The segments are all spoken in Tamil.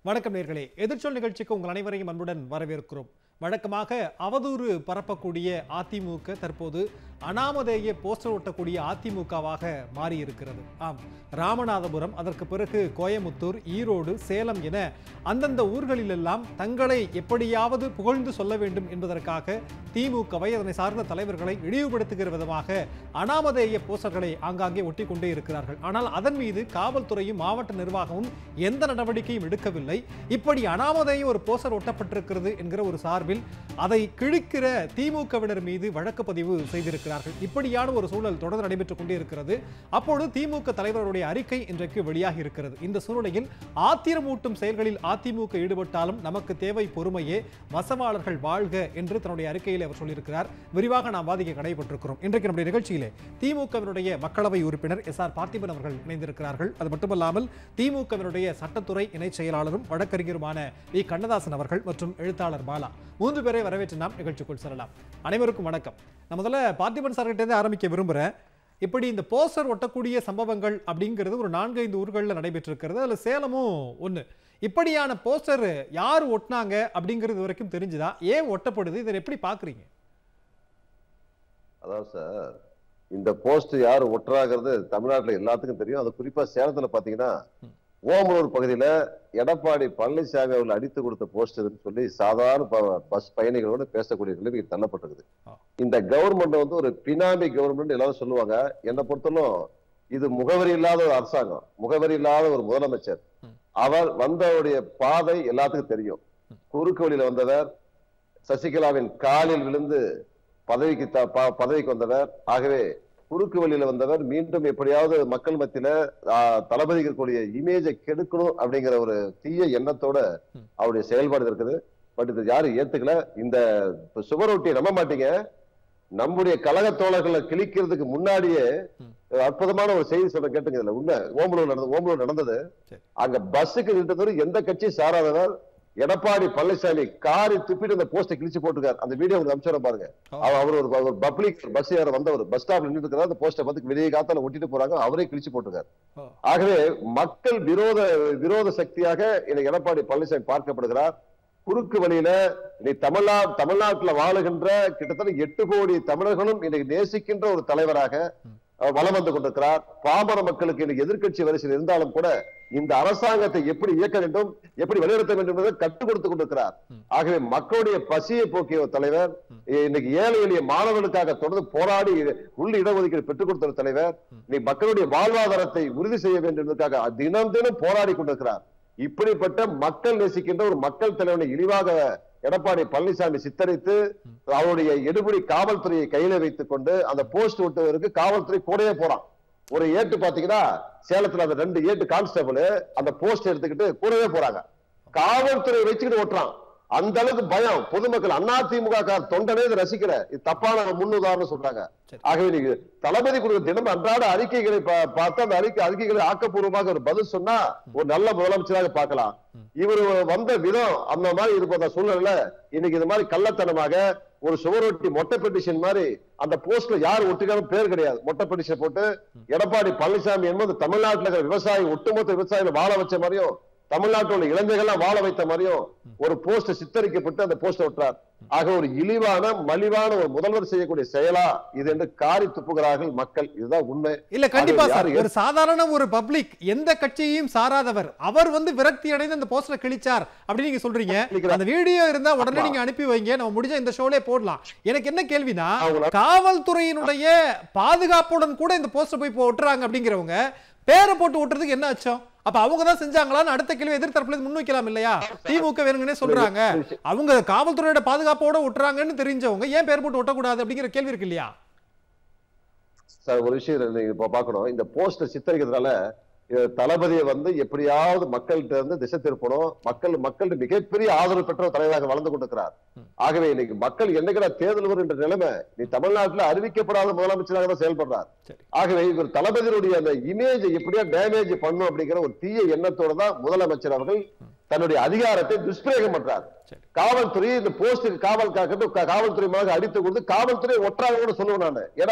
வணக்கம் நேர்களே எதிர்ச்சொல் நிகழ்ச்சிக்கு உங்கள் அனைவரையும் அன்புடன் வரவேற்கிறோம் வழக்கமாக அவதூறு பரப்பக்கூடிய அதிமுக தற்போது அனாமதேய போஸ்டர் ஒட்டக்கூடிய அதிமுகவாக மாறியிருக்கிறது ஆம் ராமநாதபுரம் அதற்கு பிறகு கோயமுத்தூர் ஈரோடு சேலம் என அந்தந்த ஊர்களிலெல்லாம் தங்களை எப்படியாவது புகழ்ந்து சொல்ல வேண்டும் என்பதற்காக திமுகவை அதனை சார்ந்த தலைவர்களை இழிவுபடுத்துகிற விதமாக அனாமதேய போஸ்டர்களை ஆங்காங்கே ஒட்டி கொண்டே இருக்கிறார்கள் ஆனால் அதன் மீது காவல்துறையும் மாவட்ட நிர்வாகமும் எந்த நடவடிக்கையும் எடுக்கவில்லை இப்படி அனாமதேய ஒரு போஸ்டர் ஒட்டப்பட்டிருக்கிறது என்கிற ஒரு சார்பில் அதை கிழிக்கிற திமுகவினர் மீது வழக்கு பதிவு செய்திருக்கிறார்கள் இப்படியான ஒரு சூழல் தொடர்ந்து நடைபெற்றுக் கொண்டே இருக்கிறது அப்பொழுது திமுக தலைவருடைய அறிக்கை இன்றைக்கு வெளியாகி இருக்கிறது இந்த சூழ்நிலையில் ஆத்திரமூட்டும் செயல்களில் அதிமுக ஈடுபட்டாலும் நமக்கு தேவை பொறுமையே வசவாளர்கள் வாழ்க என்று தன்னுடைய அறிக்கையில் அவர் சொல்லியிருக்கிறார் விரிவாக நாம் வாதிக்க கடைபெற்றிருக்கிறோம் இன்றைக்கு நம்முடைய நிகழ்ச்சியிலே திமுகவினுடைய மக்களவை உறுப்பினர் எஸ் ஆர் பார்த்திபன் அவர்கள் இணைந்திருக்கிறார்கள் அது மட்டுமல்லாமல் திமுகவினுடைய சட்டத்துறை இணைச் செயலாளரும் வழக்கறிஞருமான வி கண்ணதாசன் அவர்கள் மற்றும் எழுத்தாளர் பாலா மூன்று பேரை வரவேற்று நாம் நிகழ்ச்சிக்குள் செல்லலாம் அனைவருக்கும் வணக்கம் நான் முதல்ல பார்த்திபன் சார்கிட்ட இருந்து ஆரம்பிக்க விரும்புகிறேன் இப்படி இந்த போஸ்டர் ஒட்டக்கூடிய சம்பவங்கள் அப்படிங்கிறது ஒரு நான்கு ஐந்து ஊர்களில் நடைபெற்றிருக்கிறது அதில் சேலமும் ஒன்று இப்படியான போஸ்டர் யார் ஒட்டினாங்க அப்படிங்கிறது வரைக்கும் தெரிஞ்சுதா ஏன் ஒட்டப்படுது இதை எப்படி பார்க்குறீங்க அதாவது சார் இந்த போஸ்ட் யார் ஒட்டுறாங்கிறது தமிழ்நாட்டுல எல்லாத்துக்கும் தெரியும் அது குறிப்பா சேலத்துல பாத்தீங்கன்னா ஓமலூர் பகுதியில எடப்பாடி பழனிசாமி அவர்கள் அடித்து கொடுத்த போஸ்டர்னு சொல்லி சாதாரண ப- பஸ் பயணிகளோட பேசக்கூடிய நிலைமைக்கு தள்ளப்பட்டிருக்குது ஆ. இந்த கவர்மெண்ட் வந்து ஒரு பினாமி கவர்மெண்ட் எல்லாரும் சொல்லுவாங்க என்னை பொறுத்தவரைக்கும் இது முகவரி இல்லாத ஒரு அரசாங்கம் முகவரி இல்லாத ஒரு முதலமைச்சர் ம். அவர் வந்தவருடைய பாதை எல்லாத்துக்கும் தெரியும் குறுக்கு வழியில வந்தவர் சசிகலாவின் காலில் விழுந்து பதவிக்கு த- ப- பதவிக்கு வந்தவர் ஆகவே குறுக்கு வழியில வந்தவர் மீண்டும் எப்படியாவது மக்கள் மத்தியில ஆ, தளபதிக்கு இருக்கக்கூடிய இமேஜை கெடுக்கணும் அப்படிங்கிற ஒரு தீய எண்ணத்தோட ம். அவருடைய செயல்பாடு இருக்குது பட் இது யாரும் ஏத்துக்கல இந்த இப்ப சுவரொட்டியை நம்ப மாட்டீங்க நம்முடைய கழக தோழர்களை கிழிக்கிறதுக்கு முன்னாடியே ம். அற்புதமான ஒரு செய்தி சொல்ல கேட்டுங்க இதுல உண்மை ஓம்பலூர் நடந்தது ஓம்பலூர் நடந்தது சரி. அங்க பஸ்ஸுக்கு நின்றது எந்த கட்சி சாராதவர் எடப்பாடி பழனிசாமி காரி துப்பிட்டு அந்த போஸ்டை கிழிச்சு போட்டுருக்காரு அந்த வீடியோ உங்களுக்கு அனுப்பிச்சு பாருங்க அவர் அவர் ஒரு ஒரு பப்ளிக் பஸ் ஏற வந்தவர் பஸ் ஸ்டாப்ல நின்று இருக்கிறார் அந்த போஸ்டை பார்த்து வெளியே காத்தால ஒட்டிட்டு போறாங்க அவரே கிழிச்சு போட்டுருக்காரு ஓ. ஆகவே மக்கள் விரோத விரோத சக்தியாக இன்னைக்கு எடப்பாடி பழனிசாமி பார்க்கப்படுகிறார் குறுக்கு வழியில இன்னைக்கு தமிழ்நா தமிழ்நாட்டுல வாழுகின்ற கிட்டத்தட்ட எட்டு கோடி தமிழர்களும் இன்னைக்கு நேசிக்கின்ற ஒரு தலைவராக அஹ், வலம் வந்து கொண்டிருக்கிறார் பாமர மக்களுக்கு இன்னைக்கு எதிர்க்கட்சி வரிசையில் இருந்தாலும் கூட இந்த அரசாங்கத்தை எப்படி இயக்க வேண்டும் எப்படி வழிநடத்த வேண்டும் என்பதை கற்றுக் கொடுத்துக் கொண்டிருக்கிறார் ம். ஆகவே மக்களுடைய பசியை போக்கிய ஒரு தலைவர் இன்னைக்கு ஏழை எளிய மாணவர்களுக்காக தொடர்ந்து போராடி உள்ள இடஒதுக்கீடு பெற்றுக் கொடுத்த ஒரு தலைவர் இன்னைக்கு மக்களுடைய வாழ்வாதாரத்தை உறுதி செய்ய வேண்டும் என்பதற்காக தினம் தினம் போராடி கொண்டிருக்கிறார் இப்படிப்பட்ட மக்கள் நேசிக்கின்ற ஒரு மக்கள் தலைவனை இழிவாக எடப்பாடி பழனிசாமி சித்தரித்து அவருடைய எடுபடி காவல்துறையை கையில வைத்துக் கொண்டு அந்த போஸ்ட் ஒட்டுவதற்கு காவல்துறை கூடவே போறான் ஒரு ஏட்டு பாத்தீங்கன்னா சேலத்துல அந்த ரெண்டு ஏட்டு கான்ஸ்டபிள் அந்த போஸ்ட் எடுத்துக்கிட்டு கூடவே போறாங்க காவல்துறை வச்சுக்கிட்டு ஓட்டுறான் அந்த அளவுக்கு பயம் பொதுமக்கள் அதிமுக கார் தொண்டனே இதை ரசிக்கிற இது தப்பான முன்னுதாரணம் சொல்றாங்க சரி. ஆகவே நீங்க தளபதி கொடுத்த தினம் அன்றாட அறிக்கைகளை பா- பார்த்து அந்த அறிக்கை அறிக்கைகளை ஆக்கப்பூர்வமாக ஒரு பதில் சொன்னா ஒரு நல்ல முதலமைச்சராக பார்க்கலாம் இவர் வந்த விதம் அந்த மாதிரி இருப்பத சூழ்நிலையில இன்னைக்கு இது மாதிரி கள்ளத்தனமாக ஒரு சுவரொட்டி மொட்டை பெட்டிஷன் மாதிரி அந்த போஸ்ட்ல யார் ஒட்டுக்காலும் பேர் கிடையாது மொட்டை பெட்டிஷன் போட்டு எடப்பாடி பழனிசாமி என்பது தமிழ்நாட்டுல இருக்கிற விவசாயி ஒட்டுமொத்த விவசாயிகளை வாழ வச்ச மாதிரியும் தமிழ்நாட்டில் உள்ள இளைஞர்கள்லாம் வாழ வைத்த மாதிரியும் ஒரு போஸ்ட் சித்தரிக்கப்பட்டு அந்த போஸ்ட் ஒட்டுறார் ஆக ஒரு இழிவான மலிவான ஒரு முதல்வர் செய்யக்கூடிய செயலா இது என்று காரி துப்புகிறார்கள் மக்கள் இதுதான் உண்மை இல்ல கண்டிப்பா அது சார் யாரு ஒரு சாதாரண ஒரு பப்ளிக் எந்த கட்சியையும் சாராதவர் அவர் வந்து விரக்தி அடைந்து அந்த போஸ்டரை கிழிச்சார் அப்படின்னு நீங்க சொல்றீங்க கிழிக்கிறார். அந்த வீடியோ இருந்தா உடனே ஆமா. நீங்க அனுப்பி வைங்க நம்ம முடிஞ்ச இந்த ஷோலே போடலாம் எனக்கு என்ன கேள்வினா அவங்கள- காவல்துறையினுடைய பாதுகாப்புடன் கூட இந்த போஸ்டர் போய் இப்போ ஒட்டுறாங்க அப்படிங்கிறவங்க பேரை போட்டு ஒட்டுறதுக்கு என்ன அச்சம் அப்ப அவங்க தான் செஞ்சாங்களான்னு அடுத்த கேள்வி எதிர்த்தரப்புல இருந்து முன்வைக்கலாம் இல்லையா திமுக வேணுங்கன்னே சொல்றாங்க அவங்க காவல்துறையோட பாதுகாப்போட ஒட்டுறாங்கன்னு தெரிஞ்சவங்க ஏன் பேர் போட்டு ஒட்டக்கூடாது அப்படிங்கிற கேள்வி இருக்கு இல்லையா சார் ஒரு விஷயம் நீங்க இப்ப பார்க்கணும் இந்த போஸ்டர் சித்தரிக்கிறதுனால இது தளபதியை வந்து எப்படியாவது மக்கள்கிட்ட இருந்து திசை திருப்பணும் மக்கள் மக்கள் மிகப்பெரிய ஆதரவு பெற்ற ஒரு தலைவராக வளர்ந்து கொண்டிருக்கிறார் ஆகவே இன்னைக்கு மக்கள் என்னைக்கிற தேர்தல் வரும் என்ற நிலைமை நீ தமிழ்நாட்டுல அறிவிக்கப்படாத முதலமைச்சராக தான் செயல்படுறார் சரி. ஆகவே இவர் தளபதியுடைய அந்த இமேஜ் எப்படியா டேமேஜ் பண்ணும் அப்படிங்கிற ஒரு தீய எண்ணத்தோட தான் முதலமைச்சர் அவர்கள் தன்னுடைய அதிகாரத்தை துஷ்பிரயோகம் பண்றார் சரி. காவல்துறை இந்த போஸ்டுக்கு காவல் காக்கட்டும் கா- காவல்துறை மாதிரி அடித்து கொடுத்து காவல்துறை ஒற்றாக கூட சொல்லுவேன் நான் ஏன்னா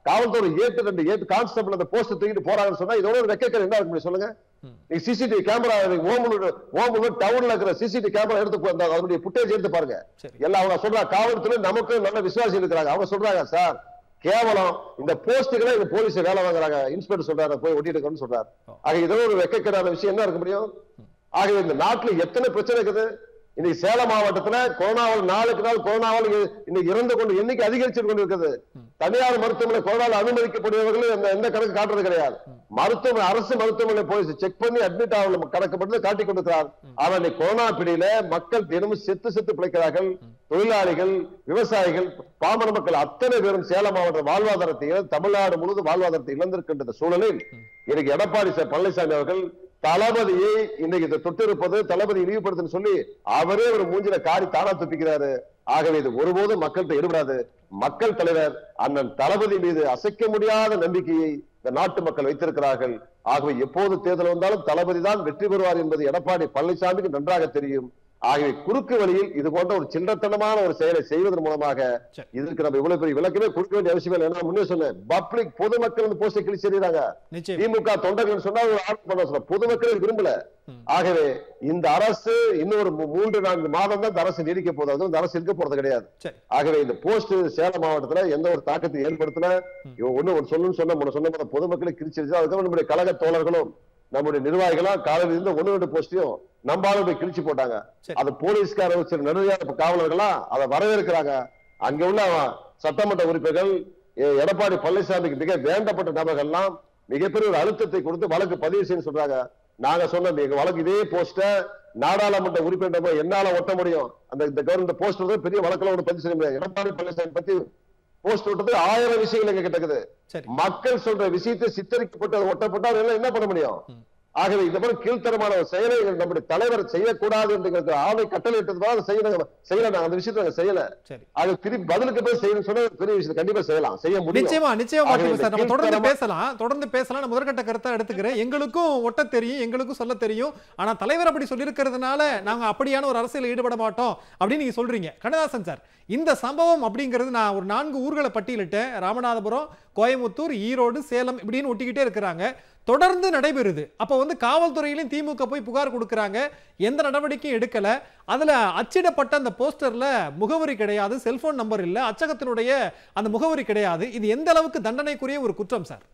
காவல்துறை ஏட்டு ரெண்டு ஏட்டு கான்ஸ்டபிள் அந்த போஸ்ட் தூக்கிட்டு போறாங்கன்னு சொன்னா இதோட ஒரு வெக்கக்கேடு என்ன இருக்கு சொல்லுங்க ம். நீங்க சிசிடிவி கேமரா ஓமலூர் ஓமலூர் டவுன்ல இருக்கிற சிசிடிவி கேமரா எடுத்து போ- அந்த அதனுடைய புட்டேஜ் எடுத்து பாருங்க சரி எல்லாம் அவங்க சொல்றாங்க காவல்துறை நமக்கு நல்ல விசுவாசி இருக்கிறாங்க அவங்க சொல்றாங்க சார் கேவலம் இந்த போஸ்ட்டுகளை இந்த போலீஸ் வேலை வாங்குறாங்க இன்ஸ்பெக்டர் சொல்றாரு போய் ஒட்டிட்டு இருக்கணும்னு சொல்றாரு ஓ. ஆக இதெல்லாம் ஒரு வெக்கக்கேடான விஷயம் என்ன இருக்க முடியும் ஆகவே இந்த நாட்டுல எத்தனை பிரச்சனை இருக்குது இன்னைக்கு சேலம் மாவட்டத்துல கொரோனாவால் நாளுக்கு நாள் கொரோனாவால் இ- இன்னைக்கு இறந்து கொண்டு எண்ணிக்கை அதிகரிச்சு கொண்டு இருக்குது தனியார் மருத்துவமனை கொரோனாவில் அனுமதிக்கப்படுபவர்கள் எந்த எந்த கணக்கு காட்டுறது கிடையாது மருத்துவமனை அரசு மருத்துவமனை போலீஸ் செக் பண்ணி அட்மிட் ஆகல கணக்கு மட்டும் காட்டி கொடுக்கிறார் ஆனா இன்னைக்கு கொரோனா பிடியில மக்கள் தினமும் செத்து செத்து பிழைக்கிறார்கள் தொழிலாளிகள் விவசாயிகள் பாமர மக்கள் அத்தனை பேரும் சேலம் மாவட்ட வாழ்வாதாரத்தை இழந்து தமிழ்நாடு முழுவதும் வாழ்வாதாரத்தை இழந்திருக்கின்ற இந்த சூழலில் இன்னைக்கு எடப்பாடி ச- பழனிசாமி அவர்கள் தளபதியை இன்னைக்கு இதை தொட்டிருப்பது தளபதி இழிவுபடுத்துன்னு சொல்லி அவரே ஒரு மூஞ்சில காரி தானா துப்பிக்கிறாரு ஆகவே இது ஒருபோதும் மக்கள்கிட்ட எடுபடாது மக்கள் தலைவர் அண்ணன் தளபதி மீது அசைக்க முடியாத நம்பிக்கையை இந்த நாட்டு மக்கள் வைத்திருக்கிறார்கள் ஆகவே எப்போது தேர்தல் வந்தாலும் தளபதி தான் வெற்றி பெறுவார் என்பது எடப்பாடி பழனிசாமிக்கு நன்றாக தெரியும் ஆகவே குறுக்கு வழியில் இது போன்ற ஒரு சில்லறத்தனமான ஒரு செயலை செய்வதன் மூலமாக சரி. இதற்கு நம்ம இவ்வளவு பெரிய விளக்கமே கொடுக்க வேண்டிய அவசியம் இல்லை ஏன்னா முன்னே சொன்னேன் பப்ளிக் பொதுமக்கள் வந்து போஸ்டை கிழிச்சு எறிகிறாங்க நிச்சயம் திமுக தொண்டர்கள் சொன்னா ஒரு ஆர்டர் பண்ண சொல்ல பொதுமக்கள் விரும்பல ம். ஆகவே இந்த அரசு இன்னொரு மூ- மூன்று நான்கு மாதம் தான் இந்த அரசு நீடிக்க போகுது அது இந்த அரசு இருக்க போறது கிடையாது சரி ஆகவே இந்த போஸ்ட் சேலம் மாவட்டத்துல எந்த ஒரு தாக்கத்தை ஏற்படுத்தல இவன் ஒண்ணு ஒரு சொல்லணும்னு சொன்ன முன்ன சொன்ன மாதிரி பொதுமக்களை கிழிச்சிருச்சு அதுக்கப்புறம் நம்முடைய கழக தோழர்களும் நம்முடைய நிர்வாகிகளும் காலையில இருந்து ஒண்ணு ரெண்டு போஸ்டையும் நம்பாலும் போய் கிழிச்சு போட்டாங்க சரி. அது போலீஸ்கார சில நடுநிலையான காவலர்களா அதை வரவேற்கிறாங்க அங்க உள்ள சட்டமன்ற உறுப்பினர்கள் எ- எடப்பாடி பழனிசாமிக்கு மிக வேண்டப்பட்ட நபர்கள்லாம் மிகப்பெரிய ஒரு அழுத்தத்தை கொடுத்து வழக்கு பதிவு செய்யணும்னு சொல்றாங்க நாங்க சொன்னோம் எங்க வழக்கு இதே போஸ்ட நாடாளுமன்ற உறுப்பினர் போய் என்னால ஒட்ட முடியும் அந்த இந்த கவர்மெண்ட் போஸ்ட் வந்து பெரிய வழக்கில் ஒன்று பதிவு செய்ய முடியாது எடப்பாடி பழனிசாமி பத்தி போஸ்ட் விட்டது ஆயிரம் விஷயங்கள் எங்க கிட்ட இருக்குது சரி மக்கள் சொல்ற விஷயத்தை சித்தரிக்கப்பட்டு அது ஒட்டப்பட்டு அதெல்லாம் என்ன பண்ண முடியும் ம். ஆகவே இந்த மாதிரி கீழ்த்தரமான ஒரு செயலை நம்முடைய தலைவர் செய்யக்கூடாது என்று ஆணை கட்டளை இட்டதுனால அதை செய்யணும் செய்யல நாங்க அந்த விஷயத்தை நாங்க செய்யல சரி அது திருப்பி பதிலுக்கு போய் செய்யணும்னு சொன்னா பெரிய விஷயம் கண்டிப்பா செய்யலாம் செய்ய முடியும் நிச்சயமா நிச்சயமா ஆகவே மாற்றுங்க சார் நம்ம இந்த தொடர்ந்து கீழ்த்தரமா- பேசலாம் தொடர்ந்து பேசலாம் நான் முதற்கட்ட கருத்தா எடுத்துக்கிறேன் எங்களுக்கும் ஒட்ட தெரியும் எங்களுக்கும் சொல்ல தெரியும் ஆனா தலைவர் அப்படி சொல்லியிருக்கிறதுனால நாங்க அப்படியான ஒரு அரசியல் ஈடுபட மாட்டோம் அப்படின்னு நீங்க சொல்றீங்க கண்ணதாசன் சார் இந்த சம்பவம் அப்படிங்கிறது நான் ஒரு நான்கு ஊர்களை பட்டியலிட்டேன் ராமநாதபுரம் கோயம்புத்தூர் ஈரோடு சேலம் இப்படின்னு ஒட்டிக்கிட்டே இருக்கிறாங்க தொடர்ந்து நடைபெறுது அப்போ வந்து காவல்துறையிலும் திமுக போய் புகார் கொடுக்குறாங்க எந்த நடவடிக்கையும் எடுக்கல அதுல அச்சிடப்பட்ட அந்த போஸ்டர்ல முகவரி கிடையாது செல்போன் நம்பர் இல்ல அச்சகத்தினுடைய அந்த முகவரி கிடையாது இது எந்த அளவுக்கு தண்டனைக்குரிய ஒரு குற்றம் சார்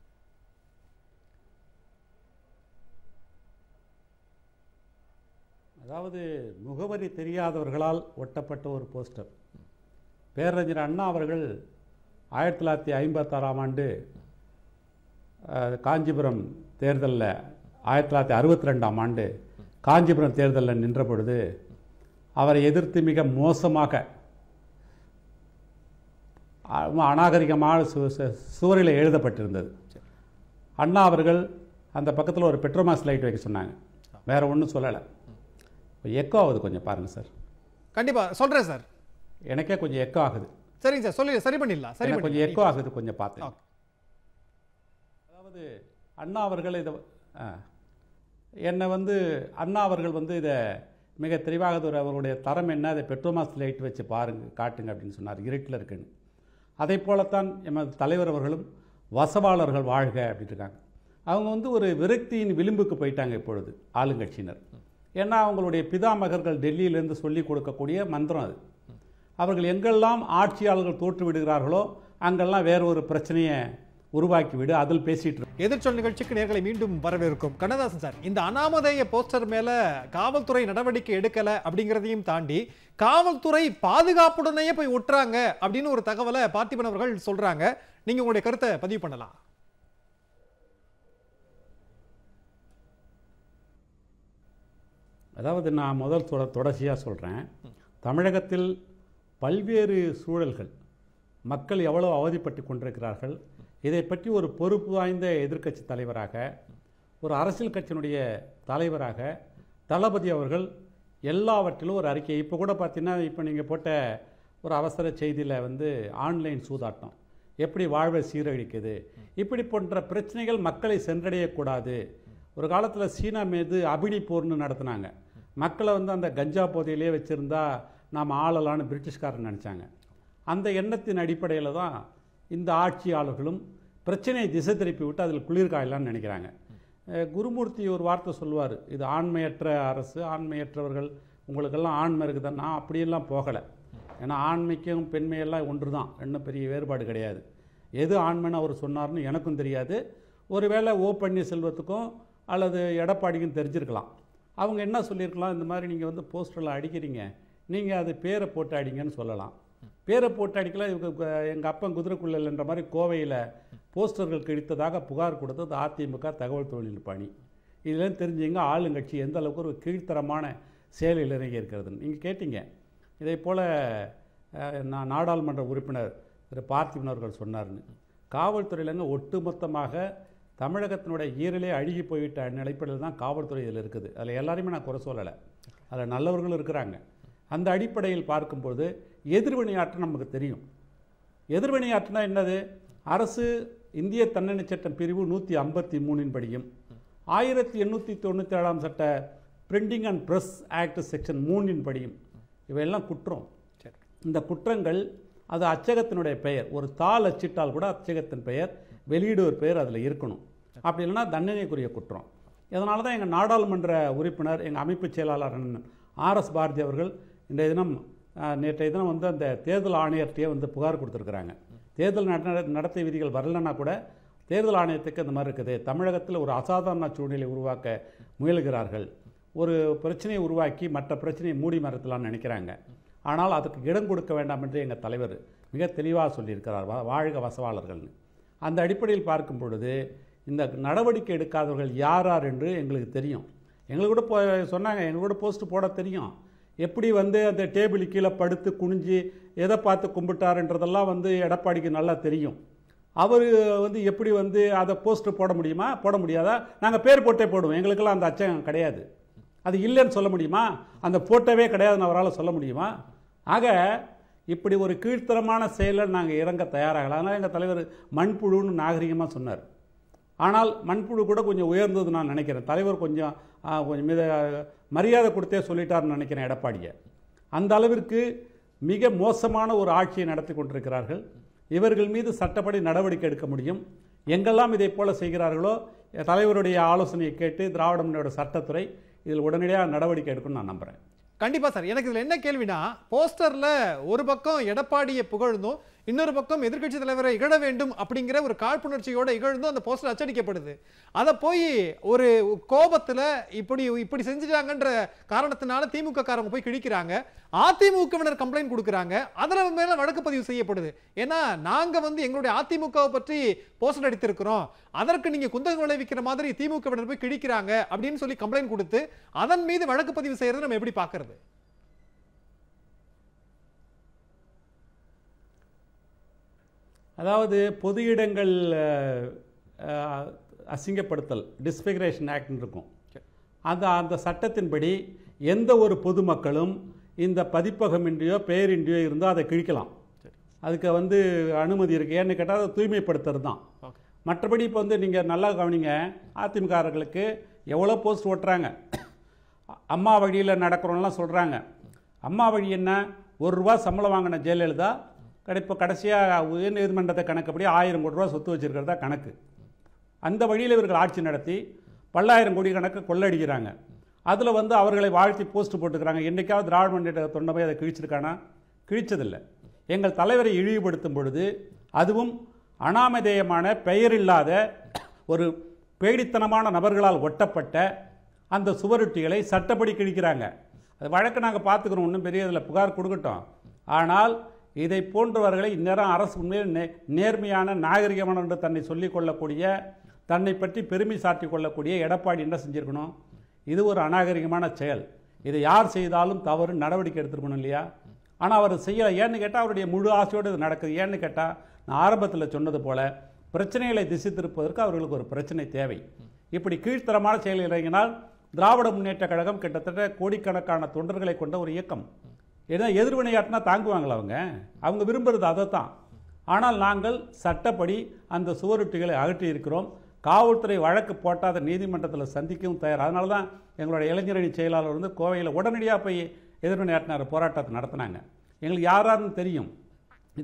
அதாவது முகவரி தெரியாதவர்களால் ஒட்டப்பட்ட ஒரு போஸ்டர் பேரறிஞர் அண்ணா அவர்கள் ஆயிரத்தி தொள்ளாயிரத்தி ஐம்பத்தாறாம் ஆண்டு அஹ், காஞ்சிபுரம் தேர்தலில் ஆயிரத்தி தொள்ளாயிரத்தி அறுபத்தி ரெண்டாம் ஆண்டு காஞ்சிபுரம் தேர்தலில் நின்ற பொழுது அவரை எதிர்த்து மிக மோசமாக அ- அநாகரிகமான சு சு- சுவரில் எழுதப்பட்டிருந்தது அண்ணா அவர்கள் அந்த பக்கத்தில் ஒரு பெட்ரோமாஸ் லைட் வைக்க சொன்னாங்க வேற ஒன்றும் சொல்லலை எக்கோ ஆகுது கொஞ்சம் பாருங்கள் சார் கண்டிப்பா சொல்றேன் சார் எனக்கே கொஞ்சம் எக்கோ ஆகுது சரிங்க சார் சொல்லி சரி பண்ணிடலாம் சரி எனக்கு கொஞ்சம் எக்கோ பண்ணிடலாம் ஆகுது கொஞ்சம் பார்த்தேன் ஓகே. அதாவது அண்ணா அவர்கள் இதை ஆ. என்னை வந்து அண்ணா அவர்கள் வந்து இதை மிக தெளிவாக ஒரு அவருடைய தரம் என்ன அதை பெட்ரோமாஸ் லைட் வச்சு பாருங்க காட்டுங்க அப்படின்னு சொன்னார் இருட்டில் இருக்குன்னு அதை போலத்தான் எமது தலைவர் அவர்களும் வசவாளர்கள் வாழ்க அப்படின்னு இருக்காங்க அவங்க வந்து ஒரு விரக்தியின் விளிம்புக்கு போயிட்டாங்க இப்பொழுது ஆளுங்கட்சியினர் ஏன்னா அவங்களுடைய பிதாமகர்கள் டெல்லியிலேருந்து சொல்லி கொடுக்கக்கூடிய மந்திரம் அது அவர்கள் எங்கெல்லாம் ஆட்சியாளர்கள் தோற்று விடுகிறார்களோ அங்கெல்லாம் வேற ஒரு பிரச்சனையை உருவாக்கி விடு அதில் பேசிட்டு இரு- எதிர்ச்சொல் நிகழ்ச்சிக்கு நேர்களை மீண்டும் வரவேற்கும் கண்ணதாசன் சார் இந்த அனாமதேய போஸ்டர் மேல காவல்துறை நடவடிக்கை எடுக்கல அப்படிங்கிறதையும் தாண்டி காவல்துறை பாதுகாப்புடனேயே போய் ஒட்டுறாங்க அப்படின்னு ஒரு தகவலை பார்த்திபன் அவர்கள் சொல்றாங்க நீங்க உங்களுடைய கருத்தை பதிவு பண்ணலாம் அதாவது நான் முதல் தொட தொடர்ச்சியாக சொல்கிறேன் தமிழகத்தில் பல்வேறு சூழல்கள் மக்கள் எவ்வளோ அவதிப்பட்டு கொண்டிருக்கிறார்கள் இதை பற்றி ஒரு பொறுப்பு வாய்ந்த எதிர்க்கட்சி தலைவராக ஒரு அரசியல் கட்சியினுடைய தலைவராக தளபதி அவர்கள் எல்லாவற்றிலும் ஒரு அறிக்கை இப்போ கூட பார்த்தீங்கன்னா இப்போ நீங்கள் போட்ட ஒரு அவசர செய்தியில் வந்து ஆன்லைன் சூதாட்டம் எப்படி வாழ்வை சீரழிக்குது இப்படி போன்ற பிரச்சனைகள் மக்களை சென்றடையக்கூடாது ஒரு காலத்தில் சீனா மீது அபிடி போர்னு நடத்தினாங்க மக்களை வந்து அந்த கஞ்சா போதையிலே வச்சுருந்தா நாம் ஆளலான்னு பிரிட்டிஷ்காரன் நினச்சாங்க அந்த எண்ணத்தின் அடிப்படையில் தான் இந்த ஆட்சியாளர்களும் பிரச்சனையை திசை திருப்பி விட்டு அதில் குளிர் காயலாம்னு நினைக்கிறாங்க அஹ் குருமூர்த்தி ஒரு வார்த்தை சொல்லுவார் இது ஆண்மையற்ற அரசு ஆண்மையற்றவர்கள் உங்களுக்கெல்லாம் ஆண்மை இருக்குதா நான் அப்படியெல்லாம் போகலை ஏன்னா ஆண்மைக்கும் பெண்மையெல்லாம் ஒன்று தான் இன்னும் பெரிய வேறுபாடு கிடையாது எது ஆண்மைன்னு அவர் சொன்னார்னு எனக்கும் தெரியாது ஒருவேளை ஓ பன்னீர்செல்வத்துக்கும் அல்லது எடப்பாடிக்கும் தெரிஞ்சிருக்கலாம் அவங்க என்ன சொல்லியிருக்கலாம் இந்த மாதிரி நீங்கள் வந்து போஸ்டரில் அடிக்கிறீங்க நீங்கள் அது பேரை போட்டு அடிங்கன்னு சொல்லலாம் பேரை போட்டு அடிக்கலாம் இவங்க எங்கள் அப்பன் குதிரைக்குள்ளன்ற மாதிரி கோவையில் போஸ்டர்கள் கிழித்ததாக புகார் கொடுத்தது அதிமுக தகவல் தொழில்நுட்ப அணி இதுலேயும் தெரிஞ்சுங்க ஆளுங்கட்சி எந்த அளவுக்கு ஒரு கீழ்த்தரமான செயலில் இறங்கி இருக்கிறதுன்னு நீங்கள் கேட்டீங்க இதே போல் நான் நாடாளுமன்ற உறுப்பினர் திரு பார்த்திபன் அவர்கள் சொன்னார்னு காவல்துறையிலங்க ஒட்டுமொத்தமாக தமிழகத்தினுடைய ஈரலே அழுகி போயிட்ட நிலைப்படையில் தான் காவல்துறை இதில் இருக்குது அதில் எல்லாரையுமே நான் குறை சொல்லலை அதில் நல்லவர்களும் இருக்கிறாங்க அந்த அடிப்படையில் பார்க்கும்போது எதிர்வினையாற்ற நமக்கு தெரியும் எதிர்வினையாற்றுனா என்னது அரசு இந்திய தண்டனை சட்டம் பிரிவு நூற்றி ஐம்பத்தி மூணின் படியும் ஆயிரத்தி எண்ணூற்றி தொண்ணூற்றி ஏழாம் சட்ட printing and press act section மூணின் படியும் இவையெல்லாம் குற்றம் சரி இந்த குற்றங்கள் அது அச்சகத்தினுடைய பெயர் ஒரு தாள் அச்சிட்டால் கூட அச்சகத்தின் பெயர் வெளியிடுவோர் பெயர் அதில் இருக்கணும் அப்படி இல்லைன்னா தண்டனைக்குரிய குற்றம் இதனால தான் எங்கள் நாடாளுமன்ற உறுப்பினர் எங்கள் அமைப்பு செயலாளர் ஆர்எஸ் பாரதி அவர்கள் இன்றைய தினம் அஹ், நேற்றைய தினம் வந்து அந்த தேர்தல் ஆணையர்கிட்டயே வந்து புகார் கொடுத்துருக்குறாங்க தேர்தல் நட- நடத்தை விதிகள் வரலன்னா கூட தேர்தல் ஆணையத்துக்கு இந்த மாதிரி இருக்குது தமிழகத்தில் ஒரு அசாதாரண சூழ்நிலை உருவாக்க முயலுகிறார்கள் ஒரு பிரச்சனையை உருவாக்கி மற்ற பிரச்சனையை மூடி மறைத்தலாம்னு நினைக்கிறாங்க ஆனால் அதுக்கு இடம் கொடுக்க வேண்டாம் என்று எங்கள் தலைவர் மிக தெளிவாக சொல்லியிருக்கிறார் வா- வாழ்க வசவாளர்கள்னு அந்த அடிப்படையில் பார்க்கும் பொழுது இந்த நடவடிக்கை எடுக்காதவர்கள் யார் யார் என்று எங்களுக்கு தெரியும் எங்களுக்கு கூட போ சொன்னாங்க எங்களுக்கு கூட போஸ்ட் போட தெரியும் எப்படி வந்து அந்த டேபிள் கீழே படுத்து குனிஞ்சு எதை பார்த்து கும்பிட்டாருன்றதெல்லாம் வந்து எடப்பாடிக்கு நல்லா தெரியும் அவர் வந்து எப்படி வந்து அதை போஸ்டர் போட முடியுமா போட முடியாதா நாங்கள் பேர் போட்டே போடுவோம் எங்களுக்கெல்லாம் அந்த அச்சம் கிடையாது அது இல்லைன்னு சொல்ல முடியுமா அந்த போட்டோவே கிடையாதுன்னு அவரால் சொல்ல முடியுமா ஆக இப்படி ஒரு கீழ்த்தரமான செயலை நாங்கள் இறங்க தயாராகல அதனால் எங்கள் தலைவர் மண்புழுன்னு நாகரிகமாக சொன்னார் ஆனால் மண்புழு கூட கொஞ்சம் உயர்ந்தது நான் நினைக்கிறேன் தலைவர் கொஞ்சம் ஆ, கொஞ்சம் மித மரியாதை கொடுத்தே சொல்லிட்டாருன்னு நினைக்கிறேன் எடப்பாடியை அந்த அளவிற்கு மிக மோசமான ஒரு ஆட்சியை நடத்தி கொண்டிருக்கிறார்கள் இவர்கள் மீது சட்டப்படி நடவடிக்கை எடுக்க முடியும் எங்கெல்லாம் இதை போல செய்கிறார்களோ தலைவருடைய ஆலோசனையை கேட்டு திராவிட முன்னோட சட்டத்துறை இதில் உடனடியாக நடவடிக்கை எடுக்கும்னு நான் நம்புகிறேன் கண்டிப்பா சார் எனக்கு இதுல என்ன கேள்வினா போஸ்டர்ல ஒரு பக்கம் எடப்பாடியை புகழ்ந்தும் இன்னொரு பக்கம் எதிர்க்கட்சி தலைவரை இகழ வேண்டும் அப்படிங்கிற ஒரு காழ்ப்புணர்ச்சியோட இகழ்ந்தும் அந்த போஸ்டர் அச்சடிக்கப்படுது அதை போய் ஒரு கோபத்துல இப்படி இப்படி செஞ்சுட்டாங்கன்ற காரணத்தினால திமுக காரங்க போய் கிழிக்கிறாங்க அதிமுகவினர் கம்ப்ளைண்ட் கொடுக்குறாங்க அதுல மேல வழக்கு பதிவு செய்யப்படுது ஏன்னா நாங்க வந்து எங்களுடைய அதிமுகவை பற்றி போஸ்டர் அடித்திருக்கிறோம் அதற்கு நீங்க குந்தகம் விளைவிக்கிற மாதிரி திமுகவினர் போய் கிழிக்கிறாங்க அப்படின்னு சொல்லி கம்ப்ளைண்ட் கொடுத்து அதன் மீது வழக்கு பதிவு செய்யறது நம்ம எப்படி பார்க்கிறது அதாவது பொது இடங்கள் அஹ், அஹ், அசிங்கப்படுத்தல் டிஸ்பிகரேஷன் ஆக்ட்னு இருக்கும் அந்த அந்த சட்டத்தின்படி எந்த ஒரு பொதுமக்களும் இந்த பதிப்பகமின்றியோ பெயரின்றியோ இருந்தால் அதை கிழிக்கலாம் அதுக்கு வந்து அனுமதி இருக்குது ஏன்னு கேட்டால் அதை தூய்மைப்படுத்துறது தான் மற்றபடி இப்போ வந்து நீங்கள் நல்லா கவனிங்க அதிமுகர்களுக்கு எவ்வளோ போஸ்ட் ஓட்டுறாங்க அம்மா வழியில் நடக்கிறோம்லாம் சொல்கிறாங்க அம்மா வழி என்ன ஒரு ரூபா சம்பளம் வாங்கின ஜெயலலிதா கடை இப்போ கடைசியாக உயர் நீதிமன்றத்தை கணக்குப்படி ஆயிரம் கோடி ரூபா சொத்து வச்சிருக்கிறதா கணக்கு அந்த வழியில் இவர்கள் ஆட்சி நடத்தி பல்லாயிரம் கோடி கணக்கு கொள்ளடிக்கிறாங்க அதில் வந்து அவர்களை வாழ்த்தி போஸ்ட் போட்டுக்கிறாங்க என்றைக்காவது திராவிட முன்னேற்ற தொண்டை போய் அதை கிழிச்சிருக்கானா கிழிச்சதில்லை எங்கள் தலைவரை இழிவுபடுத்தும் பொழுது அதுவும் அனாமதேயமான பெயரில்லாத ஒரு பேடித்தனமான நபர்களால் ஒட்டப்பட்ட அந்த சுவரொட்டிகளை சட்டப்படி கிழிக்கிறாங்க அது வழக்கு நாங்கள் பார்த்துக்கிறோம் ஒன்றும் பெரிய இதில் புகார் கொடுக்கட்டும் ஆனால் இதை போன்றவர்களை இந்நேரம் அரசு உண்மையில் நே நேர்மையான நாகரிகமான என்று தன்னை சொல்லிக் கொள்ளக்கூடிய தன்னை பற்றி பெருமை சாட்டிக் கொள்ளக்கூடிய எடப்பாடி என்ன செஞ்சிருக்கணும் இது ஒரு அநாகரிகமான செயல் இதை யார் செய்தாலும் தவறு நடவடிக்கை எடுத்துருக்கணும் இல்லையா ஆனால் அவர் செய்யலை ஏன்னு கேட்டால் அவருடைய முழு ஆசையோடு இது நடக்குது ஏன்னு கேட்டால் நான் ஆரம்பத்தில் சொன்னது போல பிரச்சனைகளை திசை திருப்பதற்கு அவர்களுக்கு ஒரு பிரச்சனை தேவை இப்படி கீழ்த்தரமான செயல் இறங்கினால் திராவிட முன்னேற்ற கழகம் கிட்டத்தட்ட கோடிக்கணக்கான தொண்டர்களை கொண்ட ஒரு இயக்கம் ஏன்னா எதிர்வினையாட்டினா தாங்குவாங்களா அவங்க அவங்க விரும்புறது அதை தான் ஆனால் நாங்கள் சட்டப்படி அந்த சுவரொட்டிகளை அகற்றி இருக்கிறோம் காவல்துறை வழக்கு போட்டாத நீதிமன்றத்தில் சந்திக்கவும் தயார் அதனால தான் எங்களுடைய இளைஞரணி செயலாளர் வந்து கோவையில் உடனடியாக போய் எதிர்வினையாட்டினார் போராட்டத்தை நடத்தினாங்க எங்களுக்கு யாராருன்னு தெரியும் இதை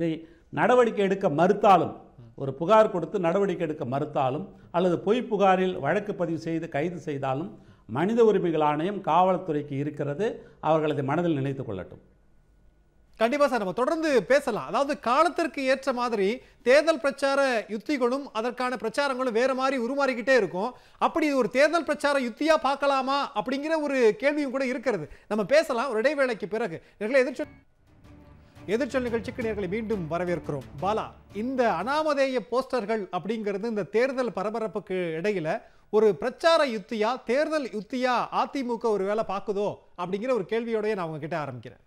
நடவடிக்கை எடுக்க மறுத்தாலும் ஒரு புகார் கொடுத்து நடவடிக்கை எடுக்க மறுத்தாலும் அல்லது பொய் புகாரில் வழக்கு பதிவு செய்து கைது செய்தாலும் மனித உரிமைகள் ஆணையம் காவல்துறைக்கு இருக்கிறது அவர்கள் அதை மனதில் நினைத்துக் கொள்ளட்டும் கண்டிப்பா சார் நம்ம தொடர்ந்து பேசலாம் அதாவது காலத்திற்கு ஏற்ற மாதிரி தேர்தல் பிரச்சார யுத்திகளும் அதற்கான பிரச்சாரங்களும் வேற மாதிரி உருமாறிக்கிட்டே இருக்கும் அப்படி இது ஒரு தேர்தல் பிரச்சார யுத்தியா பார்க்கலாமா அப்படிங்கிற ஒரு கேள்வியும் கூட இருக்கிறது நம்ம பேசலாம் ஒரு இடைவேளைக்கு பிறகு நேர்களை எதிர்ச்சொல் எதிர்ச்சொல் நிகழ்ச்சிக்கு நேர்களை மீண்டும் வரவேற்கிறோம் பாலா இந்த அனாமதேய போஸ்டர்கள் அப்படிங்கிறது இந்த தேர்தல் பரபரப்புக்கு இடையில ஒரு பிரச்சார யுத்தியா தேர்தல் யுத்தியா அதிமுக ஒரு வேலை பார்க்குதோ அப்படிங்கிற ஒரு கேள்வியோடய நான் உங்ககிட்ட ஆரம்பிக்கிறேன்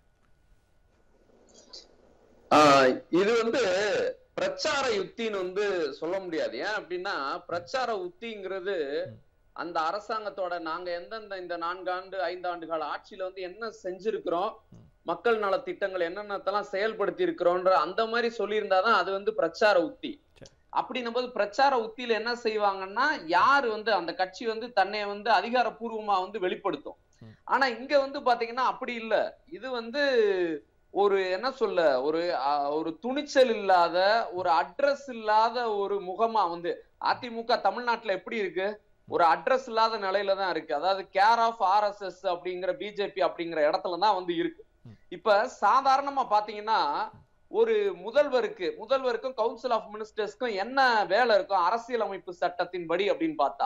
ஆஹ் இது வந்து பிரச்சார யுத்தின்னு வந்து சொல்ல முடியாது ஏன் அப்படின்னா பிரச்சார உத்திங்கிறது அந்த அரசாங்கத்தோட நாங்க எந்தெந்த இந்த நான்காண்டு ஐந்து ஆண்டு கால ஆட்சியில வந்து என்ன செஞ்சிருக்கிறோம் மக்கள் நல திட்டங்கள் என்னென்னத்தெல்லாம் செயல்படுத்தி இருக்கிறோன்ற அந்த மாதிரி சொல்லியிருந்தாதான் அது வந்து பிரச்சார உத்தி சரி. அப்படின்னும் போது பிரச்சார உத்தியில என்ன செய்வாங்கன்னா யாரு வந்து அந்த கட்சி வந்து தன்னை வந்து அதிகாரப்பூர்வமா வந்து வெளிப்படுத்தும் ம். ஆனா இங்க வந்து பாத்தீங்கன்னா அப்படி இல்ல இது வந்து ஒரு என்ன சொல்ல ஒரு அஹ், ஒரு துணிச்சல் இல்லாத ஒரு அட்ரஸ் இல்லாத ஒரு முகமா வந்து அதிமுக தமிழ்நாட்டுல எப்படி இருக்கு ஒரு அட்ரஸ் இல்லாத நிலையில தான் இருக்கு அதாவது கேர் ஆஃப் ஆர்எஸ்எஸ் அப்படிங்கிற பிஜேபி அப்படிங்கிற இடத்துல தான் வந்து இருக்கு ம். இப்ப சாதாரணமா பாத்தீங்கன்னா ஒரு முதல்வருக்கு முதல்வருக்கும் கவுன்சில் ஆஃப் மினிஸ்டர்ஸ்க்கும் என்ன வேலை இருக்கும் அரசியலமைப்பு சட்டத்தின்படி அப்படின்னு பார்த்தா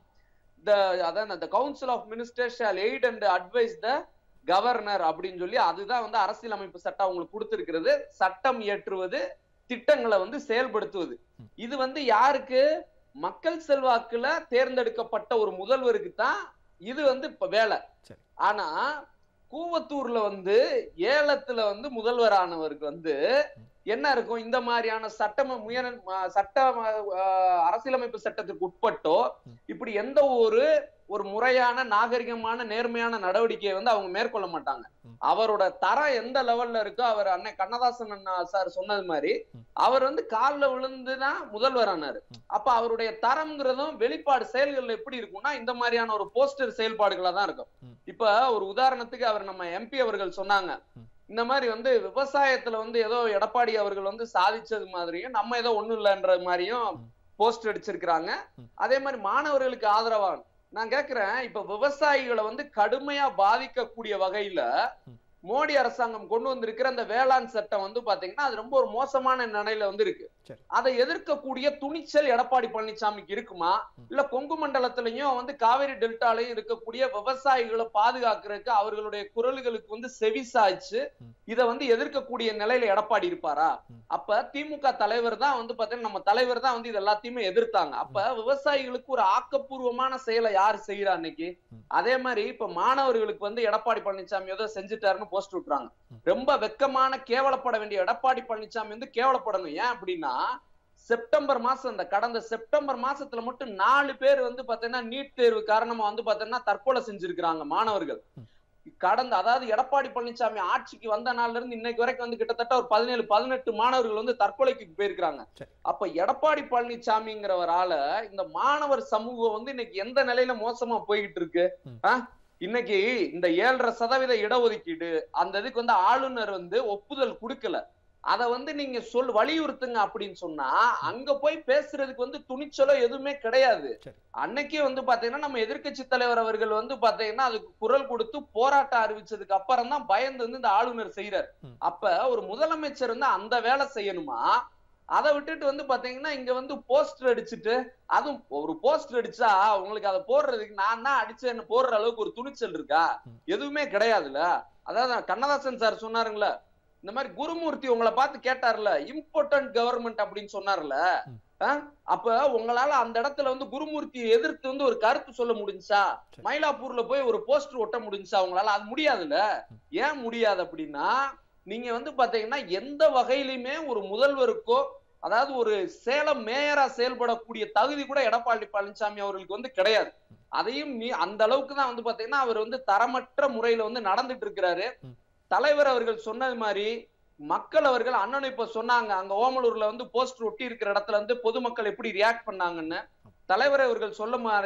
த அதான் அந்த council of minister shall aid and advise the governor அப்படின்னு சொல்லி அதுதான் வந்து அரசியலமைப்பு சட்டம் அவங்களுக்கு கொடுத்திருக்கிறது சட்டம் இயற்றுவது திட்டங்களை வந்து செயல்படுத்துவது இது வந்து யாருக்கு மக்கள் செல்வாக்குல தேர்ந்தெடுக்கப்பட்ட ஒரு முதல்வருக்கு தான் இது வந்து இப்ப வேலை சரி. ஆனா ஆனா கூவத்தூர்ல வந்து ஏலத்துல வந்து முதல்வரானவருக்கு வந்து என்ன இருக்கும் இந்த மாதிரியான சட்டம் முயற சட்ட அஹ், அரசியலமைப்பு சட்டத்துக்கு உட்பட்டோ இப்படி எந்த ஒரு ஒரு முறையான நாகரிகமான நேர்மையான நடவடிக்கையை வந்து அவங்க மேற்கொள்ள மாட்டாங்க ம். அவரோட தரம் எந்த லெவல்ல இருக்கோ அவர் அண்ணன் கண்ணதாசன் அண்ணா சார் சொன்னது மாதிரி ம். அவர் வந்து காலில் விழுந்துதான் முதல்வரானாரு ம். அப்ப அவருடைய தரம்ங்கிறதும் வெளிப்பாடு செயல்கள் எப்படி இருக்கும்னா இந்த மாதிரியான ஒரு போஸ்டர் செயல்பாடுகளா தான் இருக்கும் ம். இப்ப ஒரு உதாரணத்துக்கு அவர் நம்ம எம்பி அவர்கள் சொன்னாங்க ம். இந்த மாதிரி வந்து விவசாயத்துல வந்து ஏதோ எடப்பாடி அவர்கள் வந்து சாதிச்சது மாதிரியும் நம்ம ஏதோ ஒண்ணும் இல்லைன்ற மாதிரியும் ம். போஸ்ட் அடிச்சிருக்கிறாங்க ம். அதே மாதிரி மாணவர்களுக்கு ஆதரவா நான் கேக்குறேன் இப்ப விவசாயிகளை வந்து கடுமையா பாதிக்கக்கூடிய வகையில ம். மோடி அரசாங்கம் கொண்டு வந்திருக்கிற அந்த வேளாண் சட்டம் வந்து பாத்தீங்கன்னா அது ரொம்ப ஒரு மோசமான நிலையில வந்து இருக்கு சரி. அதை எதிர்க்கக்கூடிய துணிச்சல் எடப்பாடி பழனிசாமிக்கு இருக்குமா ம். இல்ல கொங்கு மண்டலத்திலையும் வந்து காவிரி டெல்டாலையும் இருக்கக்கூடிய விவசாயிகளை பாதுகாக்கிறதுக்கு அவர்களுடைய குரல்களுக்கு வந்து செவி சாய்ச்சு ம். இதை வந்து எதிர்க்கக்கூடிய நிலையில எடப்பாடி இருப்பாரா ம். அப்ப திமுக தலைவர் தான் வந்து பாத்தீங்கன்னா நம்ம தலைவர் தான் வந்து இது எல்லாத்தையுமே எதிர்த்தாங்க அப்ப விவசாயிகளுக்கு ஒரு ஆக்கப்பூர்வமான செயலை யாரு செய்யறா இன்னைக்கு ம். அதே மாதிரி இப்ப மாணவர்களுக்கு வந்து எடப்பாடி பழனிசாமி ஏதோ செஞ்சுட்டாருன்னு போஸ்ட் விட்டுறாங்க ம். ரொம்ப வெக்கமான கேவலப்பட வேண்டிய எடப்பாடி பழனிசாமி வந்து கேவலப்படணும் ஏன் அப்படின்னா செப்டம்பர் மாசம் இந்த கடந்த செப்டம்பர் மாசத்துல மட்டும் நாலு பேர் வந்து பாத்தீங்கன்னா நீட் தேர்வு காரணமா வந்து பாத்தீங்கன்னா தற்கொலை செஞ்சிருக்கிறாங்க மாணவர்கள் கடந்த அதாவது எடப்பாடி பழனிசாமி ஆட்சிக்கு வந்த நாள்ல இருந்து இன்னைக்கு வரைக்கும் வந்து கிட்டத்தட்ட ஒரு பதினேழு பதினெட்டு மாணவர்கள் வந்து தற்கொலைக்கு போயிருக்கிறாங்க சரி. அப்ப எடப்பாடி பழனிசாமிங்கிறவரால இந்த மாணவர் சமூகம் வந்து இன்னைக்கு எந்த நிலையில மோசமா போய்கிட்டு இருக்கு ம். ஆ? இன்னைக்கு இந்த ஏழரை சதவீத இடஒதுக்கீடு அந்த இதுக்கு வந்து ஆளுநர் வந்து ஒப்புதல் கொடுக்கல அத வந்து நீங்க சொல் வலியுறுத்துங்க அப்படின்னு சொன்னா அங்க போய் பேசுறதுக்கு வந்து துணிச்சலோ எதுவுமே கிடையாது சரி. அன்னைக்கே வந்து பாத்தீங்கன்னா நம்ம எதிர்க்கட்சி தலைவர் அவர்கள் வந்து பாத்தீங்கன்னா அதுக்கு குரல் கொடுத்து போராட்டம் அறிவிச்சதுக்கு அப்புறம் தான் பயந்து வந்து இந்த ஆளுநர் செய்யறாரு ம். அப்ப ஒரு முதலமைச்சர் வந்து அந்த வேலை செய்யணுமா அதை விட்டுட்டு வந்து பாத்தீங்கன்னா இங்க வந்து போஸ்டர் அடிச்சுட்டு அதுவும் ஒரு போஸ்டர் அடிச்சா உங்களுக்கு அதை போடுறதுக்கு நான் தான் அடிச்சேன்னு போடுற அளவுக்கு ஒரு துணிச்சல் இருக்கா ம். எதுவுமே கிடையாதுல்ல அதாவது கண்ணதாசன் சார் சொன்னாருங்களே இந்த மாதிரி குருமூர்த்தி உங்களை பார்த்து கேட்டார்ல இம்பார்ட்டன்ட் கவர்மெண்ட் அப்படின்னு சொன்னார்ல ம். ஆ? அப்ப உங்களால அந்த இடத்துல வந்து குருமூர்த்தியை எதிர்த்து வந்து ஒரு கருத்து சொல்ல முடிஞ்சா சரி. மயிலாப்பூர்ல போய் ஒரு போஸ்டர் ஒட்ட முடிஞ்சா உங்களால அது முடியாதுல்ல ம். ஏன் முடியாது அப்படின்னா நீங்க வந்து பாத்தீங்கன்னா எந்த வகையிலுமே ஒரு முதல்வருக்கோ அதாவது ஒரு சேலம் மேயரா செயல்படக்கூடிய தகுதி கூட எடப்பாடி பழனிசாமி அவர்களுக்கு வந்து கிடையாது அதையும் நீ அந்த அளவுக்கு தான் வந்து பாத்தீங்கன்னா அவர் வந்து தரமற்ற முறையில வந்து நடந்துட்டு இருக்கிறாரு ம். தலைவர் அவர்கள் சொன்னது மாதிரி மக்கள் அவர்கள் அண்ணன் இப்ப சொன்னாங்க அங்க ஓமலூர்ல வந்து போஸ்டர் ஒட்டி இருக்கிற இடத்துல வந்து பொதுமக்கள் எப்படி ரியாக்ட் பண்ணாங்கன்னு தலைவர் அவர்கள் சொல்ல மாதிரி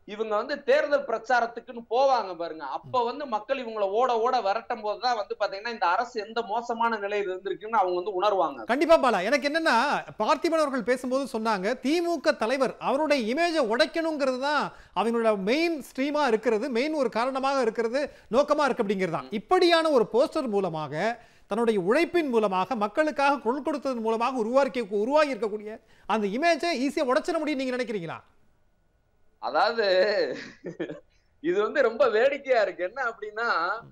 இவங்க வந்து தேர்தல் பிரச்சாரத்துக்குன்னு போவாங்க பாருங்க அப்ப வந்து மக்கள் இவங்கள ஓட ஓட விரட்டும் போதுதான் வந்து பாத்தீங்கன்னா இந்த அரசு எந்த மோசமான நிலையில் இருந்திருக்குன்னு அவங்க வந்து உணர்வாங்க கண்டிப்பா பாலா எனக்கு என்னன்னா பார்த்திபன் அவர்கள் பேசும்போது சொன்னாங்க திமுக தலைவர் அவருடைய இமேஜை உடைக்கணுங்கிறது தான் அவங்களோட மெயின் ஸ்ட்ரீமா இருக்கிறது மெயின் ஒரு காரணமாக இருக்கிறது நோக்கமா இருக்கு அப்படிங்கிறது தான் இப்படியான ஒரு போஸ்டர் மூலமாக தன்னுடைய உழைப்பின் மூலமாக மக்களுக்காக குரல் கொடுத்ததன் மூலமாக உருவாக்கி உருவாகி இருக்கக்கூடிய அந்த இமேஜை ஈஸியா உடைச்சிட முடியும் நீங்க நினைக்கிறீங்களா அதாவது இது வந்து ரொம்ப வேடிக்கையா இருக்கு என்ன அப்படின்னா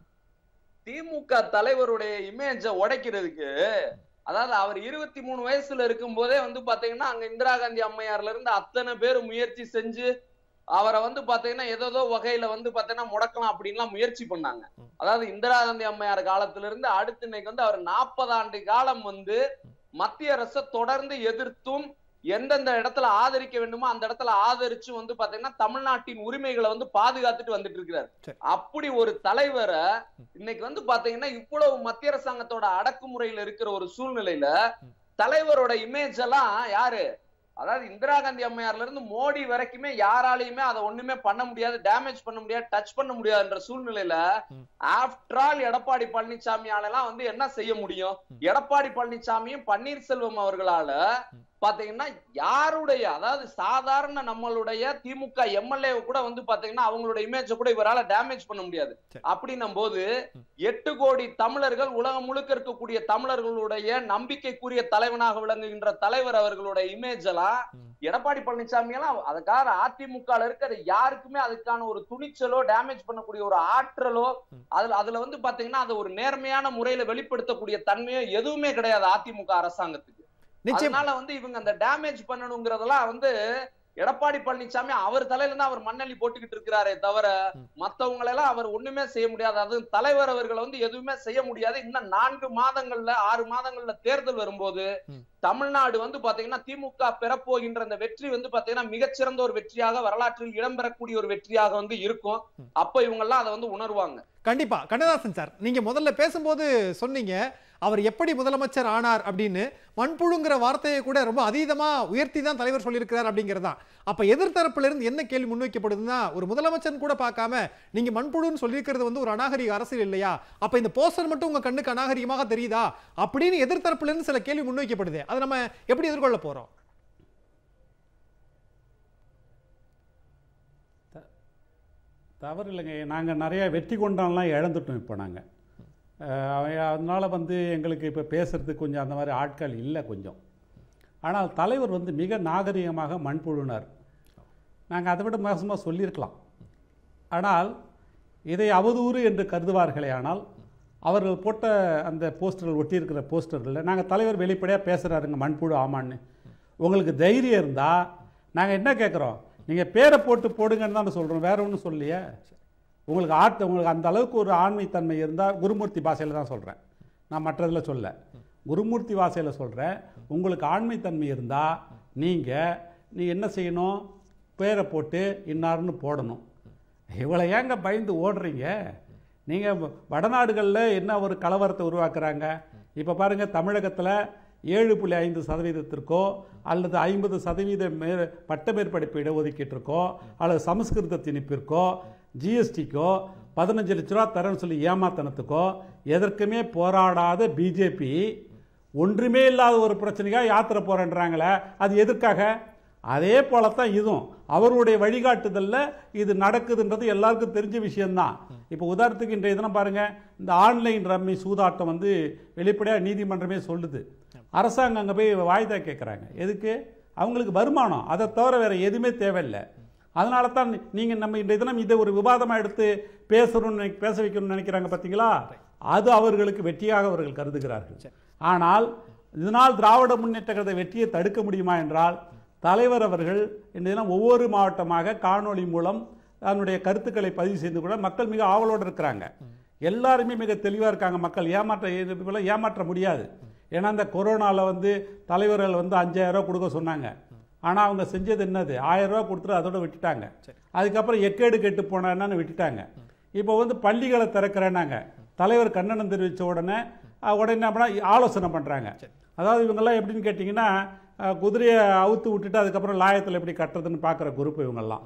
திமுக தலைவருடைய இமேஜ உடைக்கிறதுக்கு அதாவது அவர் இருபத்தி மூணு வயசுல இருக்கும் போதே வந்து பாத்தீங்கன்னா அங்க இந்திரா காந்தி அம்மையார்ல இருந்து அத்தனை பேர் முயற்சி செஞ்சு அவரை வந்து பாத்தீங்கன்னா ஏதோ வகையில வந்து பாத்தீங்கன்னா முடக்கலாம் அப்படின்லாம் முயற்சி பண்ணாங்க அதாவது இந்திரா காந்தி அம்மையார் காலத்துல இருந்து அடுத்து இன்னைக்கு வந்து அவர் நாற்பது ஆண்டு காலம் வந்து மத்திய அரசை தொடர்ந்து எதிர்த்தும் எந்தெந்த இடத்துல ஆதரிக்க வேண்டுமோ அந்த இடத்துல ஆதரிச்சு வந்து பாத்தீங்கன்னா தமிழ்நாட்டின் உரிமைகளை வந்து பாதுகாத்துட்டு வந்துட்டு இருக்கிறார் சரி. அப்படி ஒரு தலைவரை இன்னைக்கு வந்து பாத்தீங்கன்னா இவ்வளவு மத்திய அரசாங்கத்தோட அடக்குமுறையில இருக்கிற ஒரு சூழ்நிலையில தலைவரோட இமேஜ் எல்லாம் யாரு அதாவது இந்திரா காந்தி அம்மையார்ல இருந்து மோடி வரைக்குமே யாராலையுமே அதை ஒண்ணுமே பண்ண முடியாது டேமேஜ் பண்ண முடியாது டச் பண்ண முடியாதுன்ற சூழ்நிலையில ம். ஆஃப்டர் ஆல் எடப்பாடி பழனிசாமியாலலாம் வந்து என்ன செய்ய முடியும் எடப்பாடி பழனிசாமியும் பன்னீர்செல்வம் அவர்களால பாத்தீங்கன்னா யாருடைய அதாவது சாதாரண நம்மளுடைய திமுக எம்எல்ஏ கூட வந்து பாத்தீங்கன்னா அவங்களோட இமேஜ கூட இவரால டேமேஜ் பண்ண முடியாது சரி. அப்படின்னும் போது எட்டு கோடி தமிழர்கள் உலகம் முழுக்க இருக்கக்கூடிய தமிழர்களுடைய நம்பிக்கைக்குரிய தலைவனாக விளங்குகின்ற தலைவர் அவர்களுடைய இமேஜ் எல்லாம் ம். எடப்பாடி பழனிசாமி எல்லாம் அதுக்காக அதிமுக இருக்கிற யாருக்குமே அதுக்கான ஒரு துணிச்சலோ டேமேஜ் பண்ணக்கூடிய ஒரு ஆற்றலோ ம். அதுல அதுல வந்து பாத்தீங்கன்னா அது ஒரு நேர்மையான முறையில வெளிப்படுத்தக்கூடிய தன்மையோ எதுவுமே கிடையாது அதிமுக அரசாங்கத்துக்கு நிச்சயம் அதனால வந்து இவங்க அந்த டேமேஜ் பண்ணணுங்கிறதெல்லாம் வந்து எடப்பாடி பழனிசாமி அவர் தலையில தான் அவர் மண்ணள்ளி போட்டுக்கிட்டு இருக்கிறாரே தவிர ம். மத்தவங்களை எல்லாம் அவர் ஒண்ணுமே செய்ய முடியாது அது தலைவர் அவர்களை வந்து எதுவுமே செய்ய முடியாது இன்னும் நான்கு மாதங்கள்ல ஆறு மாதங்கள்ல தேர்தல் வரும்போது ம். தமிழ்நாடு வந்து பாத்தீங்கன்னா திமுக பெறப்போகின்ற அந்த வெற்றி வந்து பாத்தீங்கன்னா மிகச்சிறந்த ஒரு வெற்றியாக வரலாற்றில் இடம்பெறக்கூடிய ஒரு வெற்றியாக வந்து இருக்கும் ம். அப்ப இவங்க எல்லாம் அதை வந்து உணர்வாங்க கண்டிப்பா கண்ணதாசன் சார் நீங்க முதல்ல பேசும்போது சொன்னீங்க அவர் எப்படி முதலமைச்சர் ஆனார் அப்படின்னு மண்புழுங்கிற வார்த்தையை கூட ரொம்ப அதீதமா உயர்த்தி தான் தலைவர் சொல்லியிருக்கிறார் அப்படிங்கிறது தான் அப்ப எதிர்த்தரப்புல இருந்து என்ன கேள்வி முன்வைக்கப்படுதுன்னா ஒரு முதலமைச்சர் கூட பார்க்காம நீங்க மண்புழுன்னு சொல்லியிருக்கிறது வந்து ஒரு அநாகரிக அரசியல் இல்லையா அப்ப இந்த போஸ்டர் மட்டும் உங்க கண்ணுக்கு அநாகரிகமாக தெரியுதா அப்படின்னு எதிர்த்தரப்புல இருந்து சில கேள்வி முன்வைக்கப்படுது அதை நம்ம எப்படி எதிர்கொள்ள போறோம் தவறு இல்லைங்க நாங்கள் நிறைய வெற்றி கொண்டாடலாம் இழந்துட்டோம் இப்போ நாங்கள் அதனால் வந்து எங்களுக்கு இப்போ பேசுகிறதுக்கு கொஞ்சம் அந்த மாதிரி ஆட்கள் இல்லை கொஞ்சம் ஆனால் தலைவர் வந்து மிக நாகரிகமாக மண்புழுனார் நாங்கள் அதை விட மோசமாக சொல்லியிருக்கலாம் ஆனால் இதை அவதூறு என்று கருதுவார்களே ஆனால் அவர்கள் போட்ட அந்த போஸ்டர்கள் ஒட்டியிருக்கிற போஸ்டர்களில் நாங்கள் தலைவர் வெளிப்படையாக பேசுகிறாருங்க மண்புழு ஆமான்னு உங்களுக்கு தைரியம் இருந்தால் நாங்கள் என்ன கேட்குறோம் நீங்கள் பேரை போட்டு போடுங்கன்னு தான் சொல்கிறோம் வேற ஒன்றும் சொல்லியே உங்களுக்கு ஆட்டு உங்களுக்கு அந்த அளவுக்கு ஒரு ஆண்மைத்தன்மை இருந்தால் குருமூர்த்தி பாஷையில் தான் சொல்கிறேன் நான் மற்றதில் சொல்ல குருமூர்த்தி பாஷையில் சொல்கிறேன் உங்களுக்கு ஆண்மைத்தன்மை இருந்தால் நீங்கள் நீ என்ன செய்யணும் பேரை போட்டு இன்னார்னு போடணும் இவ்வளோ ஏங்க பயந்து ஓடுறீங்க நீங்கள் வடநாடுகளில் என்ன ஒரு கலவரத்தை உருவாக்குறாங்க இப்போ பாருங்கள் தமிழகத்தில் ஏழு புள்ளி ஐந்து சதவீதத்திற்கோ அல்லது ஐம்பது சதவீத மே பட்டமேற்படிப்பு இடஒதுக்கீட்டிற்கோ அல்லது சமஸ்கிருத திணிப்பிற்கோ ஜிஎஸ்டிக்கோ பதினஞ்சு லட்ச ரூபா தரேன்னு சொல்லி ஏமாத்தனத்துக்கோ எதற்குமே போராடாத பிஜேபி ஒன்றுமே இல்லாத ஒரு பிரச்சனைக்காக யாத்திரை போறேன்றாங்களே அது எதற்காக அதே போலத்தான் இதுவும் அவருடைய வழிகாட்டுதலில் இது நடக்குதுன்றது எல்லாருக்கும் தெரிஞ்ச விஷயம்தான் இப்போ உதாரணத்துக்கு இன்றைய தினம் பாருங்க இந்த ஆன்லைன் ரம்மி சூதாட்டம் வந்து வெளிப்படையாக நீதிமன்றமே சொல்லுது அரசாங்கம் அங்கே போய் வாய்தா கேட்குறாங்க எதுக்கு அவங்களுக்கு வருமானம் அதை தவிர வேற எதுவுமே தேவையில்லை அதனால தான் நீங்கள் நம்ம இன்றைய தினம் இதை ஒரு விவாதமாக எடுத்து பேசணும்னு நினை- பேச வைக்கணும்னு நினைக்கிறாங்க பார்த்தீங்களா அது அவர்களுக்கு வெற்றியாக அவர்கள் கருதுகிறார்கள் ஆனால் இதனால் திராவிட முன்னேற்ற கழக வெற்றியை தடுக்க முடியுமா என்றால் தலைவர் அவர்கள் இன்றைய தினம் ஒவ்வொரு மாவட்டமாக காணொளி மூலம் தன்னுடைய கருத்துக்களை பதிவு செய்து கூட மக்கள் மிக ஆவலோடு இருக்கிறாங்க எல்லாருமே மிக தெளிவாக இருக்காங்க மக்கள் ஏமாற்ற இதுபோல ஏமாற்ற முடியாது ஏன்னா இந்த கொரோனாவில் வந்து தலைவர்கள் வந்து அஞ்சாயிரம் ரூபாய் கொடுக்க சொன்னாங்க ஆனால் அவங்க செஞ்சது என்னது ஆயிரம் ரூபாய் கொடுத்துட்டு அதோட விட்டுட்டாங்க அதுக்கப்புறம் எக்கேடு கெட்டு போனான்னு விட்டுட்டாங்க இப்போ வந்து பள்ளிகளை திறக்கிறேன்னாங்க தலைவர் கண்டனம் தெரிவித்த உடனே அஹ், உடனே என்ன பண்ணா ஆலோசனை பண்ணுறாங்க அதாவது இவங்கெல்லாம் எப்படின்னு கேட்டிங்கன்னா அஹ், குதிரையை அவுத்து விட்டுட்டு அதுக்கப்புறம் லாயத்தில் எப்படி கட்டுறதுன்னு பார்க்குற குரூப் இவங்கெல்லாம்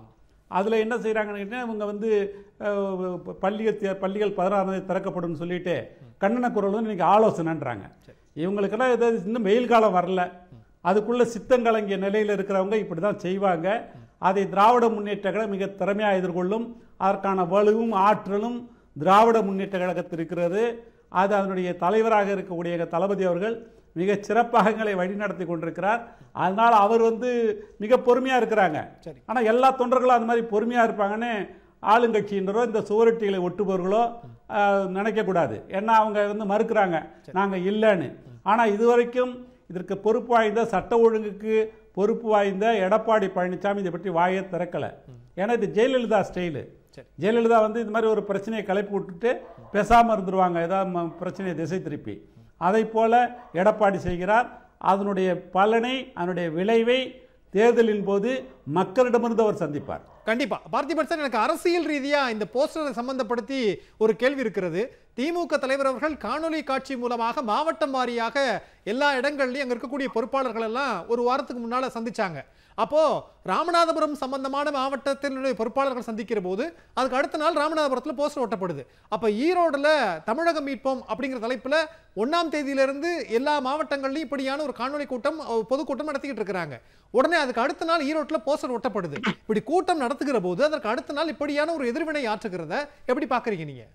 அதில் என்ன செய்கிறாங்கன்னு கேட்டீங்கன்னா இவங்க வந்து அஹ், பள்ளிகள் தே- பள்ளிகள் பதினாறாம் தேதி திறக்கப்படும் சொல்லிட்டு கண்ணன குரல் வந்து இன்னைக்கு ஆலோசனைன்றாங்க இவங்களுக்கெல்லாம் இது இன்னும் வெயில் காலம் வரல அதுக்குள்ள சித்தம் கலங்கிய நிலையில் இருக்கிறவங்க இப்படி தான் செய்வாங்க அதை திராவிட முன்னேற்ற கழகம் மிக திறமையாக எதிர்கொள்ளும் அதற்கான வலுவும் ஆற்றலும் திராவிட முன்னேற்ற கழகத்தில் இருக்கிறது அது அதனுடைய தலைவராக இருக்கக்கூடிய எங்கள் தளபதி அவர்கள் மிகச் சிறப்பாக எங்களை வழிநடத்தி கொண்டிருக்கிறார் அதனால் அவர் வந்து மிக பொறுமையாக இருக்கிறாங்க சரி. ஆனால் எல்லா தொண்டர்களும் அந்த மாதிரி பொறுமையாக இருப்பாங்கன்னு ஆளுங்கட்சியினரோ இந்த சுவரொட்டிகளை ஒட்டுபவர்களோ ஆஹ், நினைக்கக்கூடாது ஏன்னா அவங்க வந்து மறுக்கிறாங்க நாங்கள் இல்லைன்னு ஆனால் இதுவரைக்கும் இதற்கு பொறுப்பு வாய்ந்த சட்ட ஒழுங்குக்கு பொறுப்பு வாய்ந்த எடப்பாடி பழனிசாமி இதை பற்றி வாயை திறக்கலை ஏன்னா இது ஜெயலலிதா ஸ்டைலு சரி. ஜெயலலிதா வந்து இந்த மாதிரி ஒரு பிரச்சனையை கிளப்பி விட்டுட்டு பேசாமல் இருந்துருவாங்க ஏதாவது ம- பிரச்சனையை திசை திருப்பி அதை போல எடப்பாடி செய்கிறார் அதனுடைய பலனை அதனுடைய விளைவை தேர்தலின் போது மக்களிடமிருந்து அவர் சந்திப்பார் கண்டிப்பா பார்த்திபன் சார் எனக்கு அரசியல் ரீதியா இந்த போஸ்டரை சம்பந்தப்படுத்தி ஒரு கேள்வி இருக்கிறது திமுக தலைவர் அவர்கள் காணொலி காட்சி மூலமாக மாவட்டம் வாரியாக எல்லா இடங்கள்லயும் அங்க இருக்கக்கூடிய பொறுப்பாளர்கள் எல்லாம் ஒரு வாரத்துக்கு முன்னால சந்திச்சாங்க அப்போ ராமநாதபுரம் சம்பந்தமான மாவட்டத்தினுடைய பொறுப்பாளர்கள் சந்திக்கிற போது அதுக்கு அடுத்த நாள் ராமநாதபுரத்துல போஸ்டர் ஒட்டப்படுது அப்ப ஈரோடுல தமிழகம் மீட்போம் அப்படிங்கிற தலைப்புல ஒன்னாம் தேதியிலிருந்து எல்லா மாவட்டங்கள்லயும் இப்படியான ஒரு காணொலி கூட்டம் அஹ், பொதுக்கூட்டம் நடத்திக்கிட்டு இருக்கிறாங்க உடனே அதுக்கு அடுத்த நாள் ஈரோட்டுல போஸ்டர் ஒட்டப்படுது இப்படி கூட்டம் நடத்துகிற போது அதற்கு அடுத்த நாள் இப்படியான ஒரு எதிர்வினை ஆற்றுகிறத எப்படி பாக்குறீங்க நீங்க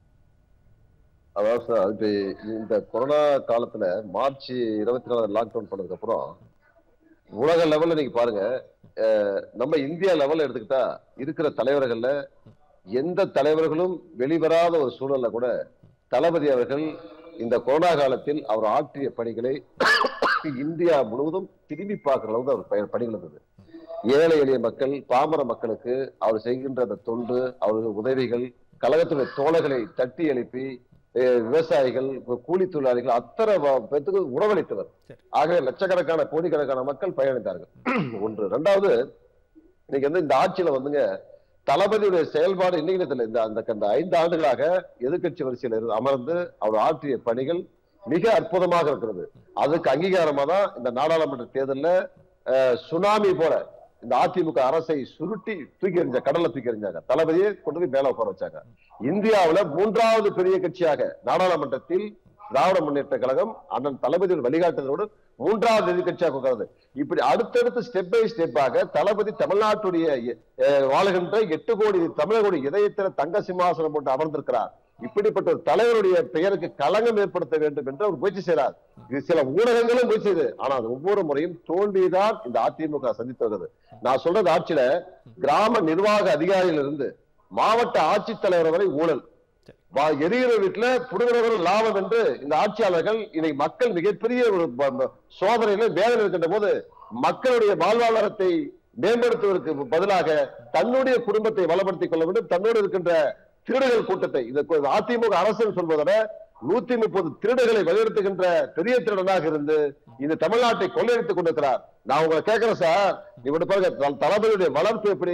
அதாவது சார் இப்ப இந்த கொரோனா காலத்துல மார்ச் இருபத்தி நாலு லாக்டவுன் பண்ணதுக்கு அப்புறம் உலக லெவல்ல நீங்க பாருங்க அஹ், நம்ம இந்தியா லெவல்ல எடுத்துக்கிட்டா இருக்கிற தலைவர்கள்ல எந்த தலைவர்களும் வெளிவராத ஒரு சூழல்ல கூட தளபதி அவர்கள் இந்த கொரோனா காலத்தில் அவர் ஆற்றிய பணிகளை இந்தியா முழுவதும் திரும்பி பார்க்கிற அளவுக்கு அவர் பய- பணிகள் இருந்தது ஏழை எளிய மக்கள் பாமர மக்களுக்கு அவர் செய்கின்ற அந்த தொண்டு அவர்கள் உதவிகள் கழகத்துடைய தோழர்களை தட்டி எழுப்பி அஹ், விவசாயிகள் கூலி தொழிலாளிகள் அத்தனை வ- பேத்துக்கு உணவளித்தவர் சரி. ஆகவே லட்சக்கணக்கான கோடிக்கணக்கான மக்கள் பயணித்தார்கள் ஒன்று ரெண்டாவது இன்னைக்கு வந்து இந்த ஆட்சியில வந்துங்க தளபதியுடைய செயல்பாடு இன்னைக்கு தெரியல இந்த அந்த அந்த ஐந்து ஆண்டுகளாக எதிர்க்கட்சி வரிசையில் இருந்து அமர்ந்து அவர் ஆற்றிய பணிகள் மிக அற்புதமாக இருக்கிறது அதுக்கு அங்கீகாரமா தான் இந்த நாடாளுமன்ற தேர்தல்ல அஹ், சுனாமி போல இந்த அதிமுக அரசை சுருட்டி தூக்கி எறிஞ்ச கடல்ல தூக்கி எறிஞ்சாங்க தளபதியை கொண்டு போய் மேல உட்கார வச்சாங்க இந்தியாவுல மூன்றாவது பெரிய கட்சியாக நாடாளுமன்றத்தில் திராவிட முன்னேற்ற கழகம் அண்ணன் தளபதியின் வழிகாட்டுதலோடு மூன்றாவது எதிர்கட்சியாக உட்கார்ந்து இப்படி அடுத்தடுத்து ஸ்டெப் பை ஸ்டெப்பாக தளபதி தமிழ்நாட்டுடைய அஹ், வாழுகின்ற எட்டு கோடி தமிழர்களுடைய இதயத்தில் தங்க சிம்மாசனம் போட்டு அமர்ந்திருக்கிறார் இப்படிப்பட்ட ஒரு தலைவருடைய பெயருக்கு களங்கம் ஏற்படுத்த வேண்டும் என்று அவர் முயற்சி செய்கிறார் இது சில ஊடகங்களும் முயற்சி செய்யுது ஆனால் அது ஒவ்வொரு முறையும் தோல்விதான் இந்த அதிமுக சந்தித்து வருகிறது நான் சொல்றது ஆட்சியில கிராம நிர்வாக அதிகாரியிலிருந்து மாவட்ட ஆட்சித்தலைவர் வரை ஊழல் வா- எரிகிற வீட்டுல புடுகிறவர் லாபம் என்று இந்த ஆட்சியாளர்கள் இன்னைக்கு மக்கள் மிகப்பெரிய ஒரு ப- ப- சோதனையில வேதனை இருக்கின்ற போது மக்களுடைய வாழ்வாதாரத்தை மேம்படுத்துவதற்கு பதிலாக தன்னுடைய குடும்பத்தை வளப்படுத்திக் கொள்ள வேண்டும் தன்னோடு இருக்கின்ற திருடுகள் கூட்டத்தை இந்த கு- அதிமுக அரசு சொல்வதை நூத்தி முப்பது திருடுகளை வழிநடத்துகின்ற பெரிய திருடனாக இருந்து இந்த தமிழ்நாட்டை கொள்ளையடித்துக் கொண்டிருக்கிறார் நான் உங்களை கேட்கிறேன் சார் இவரு பாருங்க த- தளபதியுடைய வளர்ப்பு எப்படி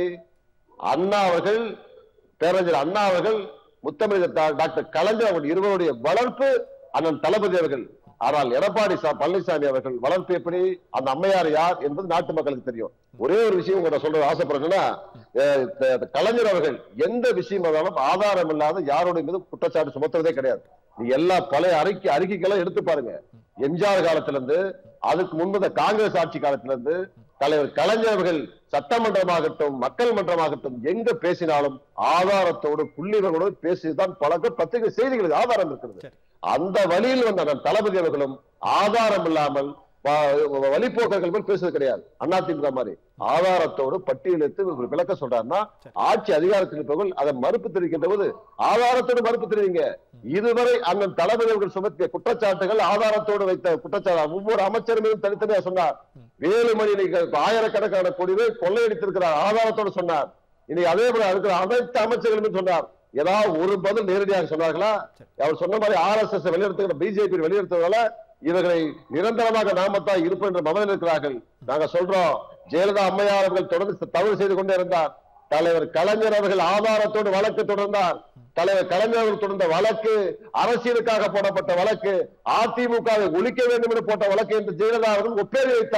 அண்ணா அவர்கள் பேரறிஞர் அண்ணா அவர்கள் முத்தமிழர் தா- டாக்டர் கலைஞர் அவர்கள் இருவருடைய வளர்ப்பு அண்ணன் தளபதி அவர்கள் ஆனால் எடப்பாடி சா- பழனிசாமி அவர்கள் வளர்ப்பு எப்படி அந்த அம்மையார் யார் என்பது நாட்டு மக்களுக்கு தெரியும் ஒரே ஒரு விஷயம் உங்களை சொல்றது ஆசைப்படுறேன்னா அஹ், த- கலைஞர் அவர்கள் எந்த விஷயம் இருந்தாலும் ஆதாரம் இல்லாத யாருடைய மீது குற்றச்சாட்டு சுமத்துறதே கிடையாது நீ எல்லா பழைய அறிக்கை அறிக்கைகளை எடுத்து பாருங்க எம்ஜிஆர் காலத்துல இருந்து அதுக்கு முன்பு காங்கிரஸ் ஆட்சி காலத்துல இருந்து தலைவர் கலைஞர் அவர்கள் சட்டமன்றமாகட்டும் மக்கள் மன்றமாகட்டும் எங்க பேசினாலும் ஆதாரத்தோடு புள்ளிகளோடு பேசிதான் பழக்கம் பத்திரிகை செய்திகளுக்கு ஆதாரம் இருக்கிறது சரி. அந்த வழியில் வந்த அந்த தளபதி அவர்களும் ஆதாரம் இல்லாமல் வ- வழிப்போக்கர்கள் போல் பேசுறது கிடையாது அதிமுக மாதிரி ஆதாரத்தோடு பட்டியலிட்டு ஒரு விளக்க சொல்றாருன்னா சரி. ஆட்சி அதிகாரத்தில் இருப்பவர்கள் அதை மறுப்பு தெரிவிக்கின்ற போது ஆதாரத்தோடு மறுப்பு தெரிவிங்க இதுவரை அண்ணன் தளபதி அவர்கள் சுமத்திய குற்றச்சாட்டுகள் ஆதாரத்தோடு வைத்த குற்றச்சாட்டு ஒவ்வொரு அமைச்சர் மீதும் தனித்தனியா சொன்னார் வேலுமணி இன்னைக்கு ஆயிரக்கணக்கான கோடி பேர் கொள்ளையடித்திருக்கிறார் ஆதாரத்தோடு சொன்னார் இன்னைக்கு அதே போல இருக்கிற அனைத்து அமைச்சர்கள் மீதும் சொன்னார் ஏதாவது ஒரு பதில் நேரடியாக சொன்னார்களா அவர் சொன்ன மாதிரி ஆர் எஸ் எஸ் வெளியிடுத்துகிற பிஜேபி வெளியிடுத்ததால இவர்களை நிரந்தரமாக நாமத்தான் இருப்போம் என்ற மனதில் இருக்கிறார்கள் நாங்க சொல்றோம் ஜெயலலிதா அம்மையார் அவர்கள் தொடர்ந்து தவறு செய்து கொண்டே இருந்தார் தலைவர் கலைஞர் அவர்கள் ஆதாரத்தோடு வழக்கு தொடர்ந்தார் தலைவர் கலைஞர் அவர்கள் தொடர்ந்த வழக்கு அரசியலுக்காக போடப்பட்ட வழக்கு அதிமுகவை ஒழிக்க வேண்டும் என்று போட்ட வழக்கு என்று ஜெயலலிதா அவர்கள் ஒப்பேறி வைத்தார்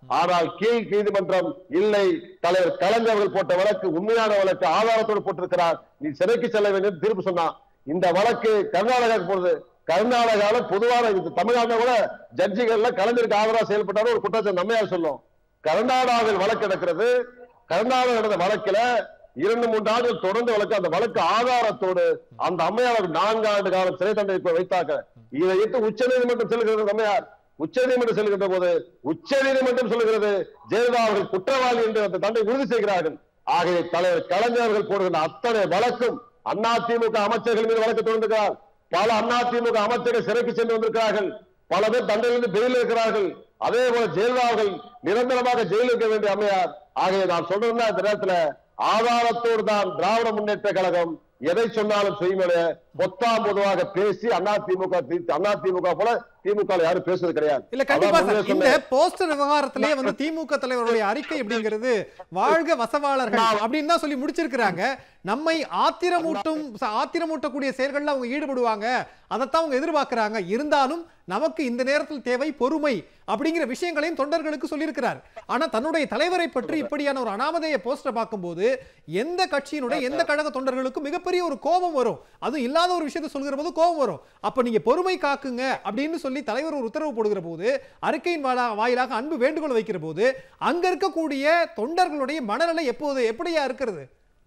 ஆனால் கீழ் நீதிமன்றம் இல்லை தலைவர் கலைஞர்கள் போட்ட வழக்கு உண்மையான வழக்கு ஆதாரத்தோடு போட்டிருக்கிறார் நீ சிறைக்கு செல்ல வேண்டும் என்று தீர்ப்பு சொன்னான் இந்த வழக்கு கர்நாடகாவுக்கு போறது கர்நாடகால பொதுவான இது தமிழ்நாட்டுல கூட ஜட்ஜிகள்ல கலைஞருக்கு ஆதரவா செயல்பட்டாலும் ஒரு குற்றச்சாட்டு நம்மையார் சொல்லும் கர்நாடகாவில் வழக்கு நடக்கிறது கர்நாடகா நடந்த வழக்குல இரண்டு மூன்று ஆண்டுகள் தொடர்ந்து வழக்கு அந்த வழக்கு ஆதாரத்தோடு அந்த அம்மையாருக்கு நான்கு ஆண்டு காலம் சிறை தண்டனை வைத்தாக்க இதை இட்டு உச்ச நீதிமன்றம் செல்கிறது அம்மையார் உச்ச நீதிமன்றம் செல்கின்ற போது உச்ச நீதிமன்றம் சொல்லுகிறது ஜெயலலிதா அவர்கள் குற்றவாளி என்று அந்த தண்டனை உறுதி செய்கிறார்கள் ஆகவே தலைவர் கலைஞர்கள் போடுகின்ற அத்தனை வழக்கும் அதிமுக அமைச்சர்கள் மீது வழக்கு தொடர்ந்துகிறார் பல அதிமுக அமைச்சர்கள் சிறைக்கு சென்று வந்திருக்கிறார்கள் பல பேர் தண்டனையிலிருந்து பெயில் இருக்கிறார்கள் அதே போல ஜெயலலிதா அவர்கள் நிரந்தரமாக ஜெயிலில் இருக்க வேண்டிய அம்மையார் ஆகவே நான் சொல்றேன்னா இந்த நேரத்துல ஆதாரத்தோடு தான் திராவிட முன்னேற்ற கழகம் எதை சொன்னாலும் செய்யும் என பொத்தாம் பொதுவாக பேசி அதிமுக அதிமுக போல திமுக யாரும் பேசுறது கிடையாது இல்ல கண்டிப்பா அதான் சார் முதல்ல இந்த சொன்னேன். போஸ்டர் விவகாரத்திலேயே வந்து திமுக தலைவருடைய அறிக்கை அப்படிங்கிறது வாழ்க வசவாளர்கள் அப்படின்னு தான் சொல்லி முடிச்சிருக்கிறாங்க நம்மை ஆத்திரமூட்டும் ச- ஆத்திரமூட்டக்கூடிய செயல்கள்ல அவங்க ஈடுபடுவாங்க அதைத்தான் அவங்க எதிர்பார்க்கறாங்க இருந்தாலும் நமக்கு இந்த நேரத்தில் தேவை பொறுமை அப்படிங்கிற விஷயங்களையும் தொண்டர்களுக்கு சொல்லியிருக்கிறார் ஆனா தன்னுடைய தலைவரை பற்றி இப்படியான ஒரு அனாமதேய போஸ்டரை பார்க்கும்போது எந்த கட்சியினுடைய எந்த கழக தொண்டர்களுக்கும் மிகப்பெரிய ஒரு கோபம் வரும் அதுவும் இல்லாத ஒரு விஷயத்தை சொல்கிற போது கோபம் வரும் அப்ப நீங்க பொறுமை காக்குங்க அப்படின்னு சொல்லி தலைவர் ஒரு உத்தரவு போடுகிற போது அறிக்கையின் வாயிலா- வாயிலாக அன்பு வேண்டுகோள் வைக்கிற போது அங்க இருக்கக்கூடிய தொண்டர்களுடைய மனநிலை எப்போது எப்படியா இருக்கிறது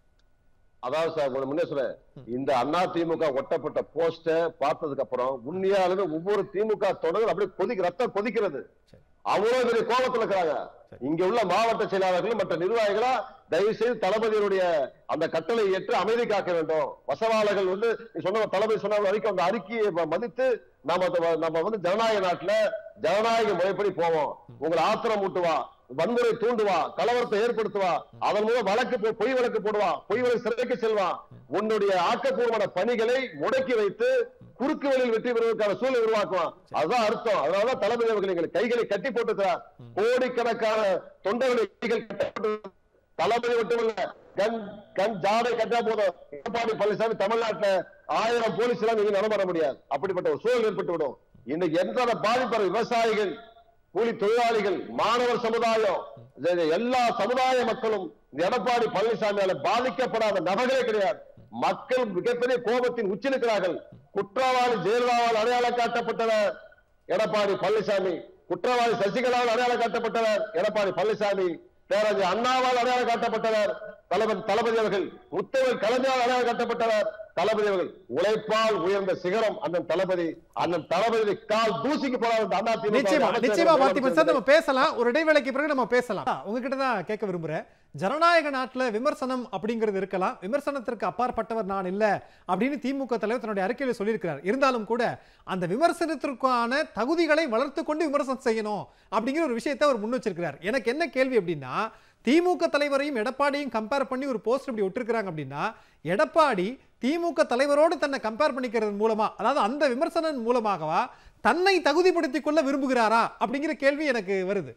அதாவது சார் உங்களுக்கு முன்னே சொல்றேன் இந்த அண்ணா திமுக ஒட்டப்பட்ட போஸ்ட பார்த்ததுக்கு அப்புறம் உண்மையாலுமே ஒவ்வொரு திமுக தொடர் அப்படியே கொதிக்க ரத்தம் கொதிக்கிறது அவ்வளவு பெரிய கோபத்துல இருக்கிறாங்க இங்க உள்ள மாவட்ட செயலாளர்களும் மற்ற நிர்வாகிகளா தயவு செய்து தளபதியுடைய அந்த கட்டளை ஏற்று அமைதி காக்க வேண்டும் வசவாளர்கள் வந்து நீ சொன்ன தளபதி சொன்ன வரைக்கும் அந்த அறிக்கையை ம- மதித்து நாம அத- நம்ம வந்து ஜனநாயக நாட்டுல ஜனநாயக முறைப்படி போவோம் உங்களை ஆத்திரம் ஊட்டுவா வன்முறை தூண்டுவா கலவரத்தை ஏற்படுத்துவா அதன் மூலம் வழக்கு போ- பொய் வழக்கு போடுவா பொய் வழக்கு சிறைக்கு செல்வான் உன்னுடைய ஆக்கப்பூர்வமான பணிகளை முடக்கி வைத்து குறுக்கு வழியில் வெற்றி பெறுவதற்கான சூழலை உருவாக்குவான் அதுதான் அர்த்தம் அதனாலதான் தளபதி அவர்கள் எங்கள் கைகளை கட்டி போட்டுக்கிறார் கோடிக்கணக்கான தொண்டர்களுடைய கைகள் கட்டப்பட்டு தளபதி மட்டுமல்ல கண் கண் ஜாடை கட்டா போதும் எடப்பாடி பழனிசாமி தமிழ்நாட்டுல ஆயிரம் போலீஸ் எல்லாம் நீங்க நடமாட முடியாது அப்படிப்பட்ட ஒரு சூழல் ஏற்பட்டு விடும் இன்னைக்கு எந்த பாதிப்பு விவசாயிகள் கூலி தொழிலாளிகள் மாணவர் சமுதாயம் இது எல்லா சமுதாய மக்களும் இந்த எடப்பாடி பழனிசாமியால பாதிக்கப்படாத நபர்களே கிடையாது மக்கள் மிகப்பெரிய கோபத்தின் உச்சிருக்கிறார்கள் குற்றவாளி ஜெயலலிதாவால் அடையாளம் காட்டப்பட்டவர் எடப்பாடி பழனிசாமி குற்றவாளி சசிகலாவால் அடையாளம் காட்டப்பட்டவர் எடப்பாடி பழனிசாமி பேரறிஞர் அண்ணாவால் அடையாளம் காட்டப்பட்டவர் தளபதி தளபதி அவர்கள் முத்தவர் கலைஞரால் அடையாளம் காட்டப்பட்டவர் தளபதி அவர்கள் உழைப்பால் உயர்ந்த சிகரம் அண்ணன் தளபதி அண்ணன் தளபதி கால் தூசிக்கு போறார் அந்த அண்ணா திமுக நிச்சயமா அமைச்சர்கள், நிச்சயமா பார்த்திபன் சார் முதலமைச்சர்கள். நம்ம பேசலாம் ஒரு இடைவேளைக்கு பிறகு நம்ம பேசலாம் உங்ககிட்ட தான் கேட்க விரும்புறேன் ஜனநாயக நாட்டுல விமர்சனம் அப்படிங்கிறது இருக்கலாம் விமர்சனத்திற்கு அப்பாற்பட்டவர் நான் இல்ல அப்படின்னு திமுக தலைவர் தன்னுடைய அறிக்கையில சொல்லியிருக்கிறார் இருந்தாலும் கூட அந்த விமர்சனத்திற்கான தகுதிகளை வளர்த்து கொண்டு விமர்சனம் செய்யணும் அப்படிங்கிற ஒரு விஷயத்தை அவர் முன் வச்சிருக்கிறார் எனக்கு என்ன கேள்வி அப்படின்னா திமுக தலைவரையும் எடப்பாடியும் கம்பேர் பண்ணி ஒரு போஸ்ட் இப்படி விட்டுருக்காங்க அப்படின்னா எடப்பாடி திமுக தலைவரோடு தன்னை கம்பேர் பண்ணிக்கிறது மூலமா அதாவது அந்த விமர்சனம் மூலமாகவா தன்னை தகுதிப்படுத்திக் கொள்ள விரும்புகிறாரா அப்படிங்கிற கேள்வி எனக்கு வருது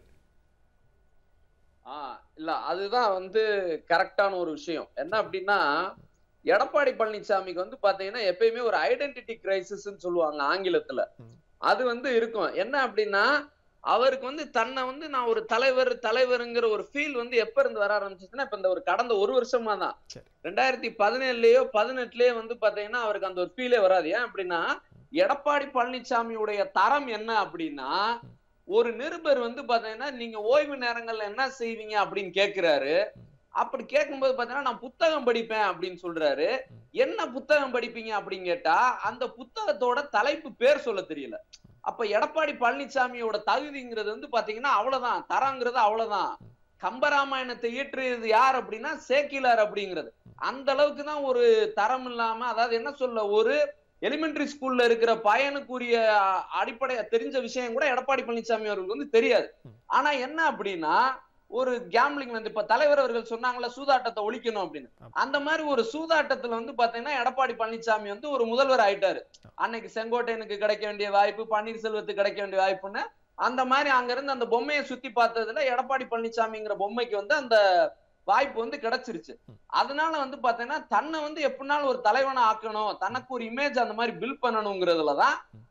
ஆ இல்ல அதுதான் வந்து கரெக்டான ஒரு விஷயம் என்ன அப்படின்னா எடப்பாடி பழனிசாமிக்கு வந்து பாத்தீங்கன்னா எப்பயுமே ஒரு ஐடென்டிட்டி கிரைசிஸ்ன்னு சொல்லுவாங்க ஆங்கிலத்துல ம். அது வந்து இருக்கும் என்ன அப்படின்னா அவருக்கு வந்து தன்னை வந்து நான் ஒரு தலைவர் தலைவருங்கிற ஒரு ஃபீல் வந்து எப்ப இருந்து வர ஆரம்பிச்சுச்சுன்னா இப்ப இந்த ஒரு கடந்த ஒரு வருஷமா தான் சரி. ரெண்டாயிரத்தி பதினேழுலயோ பதினெட்டுலயோ வந்து பாத்தீங்கன்னா அவருக்கு அந்த ஒரு ஃபீலே வராது ஏன் அப்படின்னா எடப்பாடி பழனிசாமியுடைய தரம் என்ன அப்படின்னா ஒரு நிருபர் வந்து பாத்தீங்கன்னா நீங்க ஓய்வு நேரங்கள்ல என்ன செய்வீங்க அப்படின்னு கேக்குறாரு அப்படி கேட்கும்போது பாத்தீங்கன்னா நான் புத்தகம் படிப்பேன் அப்படின்னு சொல்றாரு என்ன புத்தகம் படிப்பீங்க அப்படின்னு கேட்டா அந்த புத்தகத்தோட தலைப்பு பேர் சொல்ல தெரியல அப்ப எடப்பாடி பழனிசாமியோட தகுதிங்கிறது வந்து பாத்தீங்கன்னா அவ்வளவுதான் தரங்கிறது அவ்வளவுதான் கம்பராமாயணத்தை இயற்றியது யார் அப்படின்னா சேக்கிலார் அப்படிங்கிறது அந்த அளவுக்கு தான் ஒரு தரம் இல்லாம அதாவது என்ன சொல்ல ஒரு எலிமெண்டரி ஸ்கூல்ல இருக்கிற பையனுக்குரிய அ- அடிப்படை தெரிஞ்ச விஷயம் கூட எடப்பாடி பழனிசாமி அவர்களுக்கு வந்து தெரியாது ஆனா என்ன அப்படின்னா ஒரு கேம்லிங் வந்து இப்ப தலைவர் அவர்கள் சொன்னாங்கல்ல சூதாட்டத்தை ஒழிக்கணும் அப்படின்னு அந்த மாதிரி ஒரு சூதாட்டத்துல வந்து பாத்தீங்கன்னா எடப்பாடி பழனிசாமி வந்து ஒரு முதல்வர் ஆயிட்டாரு அன்னைக்கு செங்கோட்டையனுக்கு கிடைக்க வேண்டிய வாய்ப்பு பன்னீர்செல்வத்துக்கு கிடைக்க வேண்டிய வாய்ப்புன்னு அந்த மாதிரி அங்க இருந்து அந்த பொம்மையை சுத்தி பார்த்ததுல எடப்பாடி பழனிசாமிங்கிற பொம்மைக்கு வந்து அந்த வாய்ப்பு வந்து கிடைச்சிருச்சு அதனால வந்து பாத்தீங்கன்னா தன்னை வந்து எப்படினாலும் ஒரு தலைவனை ஆக்கணும் தனக்கு ஒரு இமேஜ் அந்த மாதிரி பில்ட் பண்ணணுங்கிறதுலதான்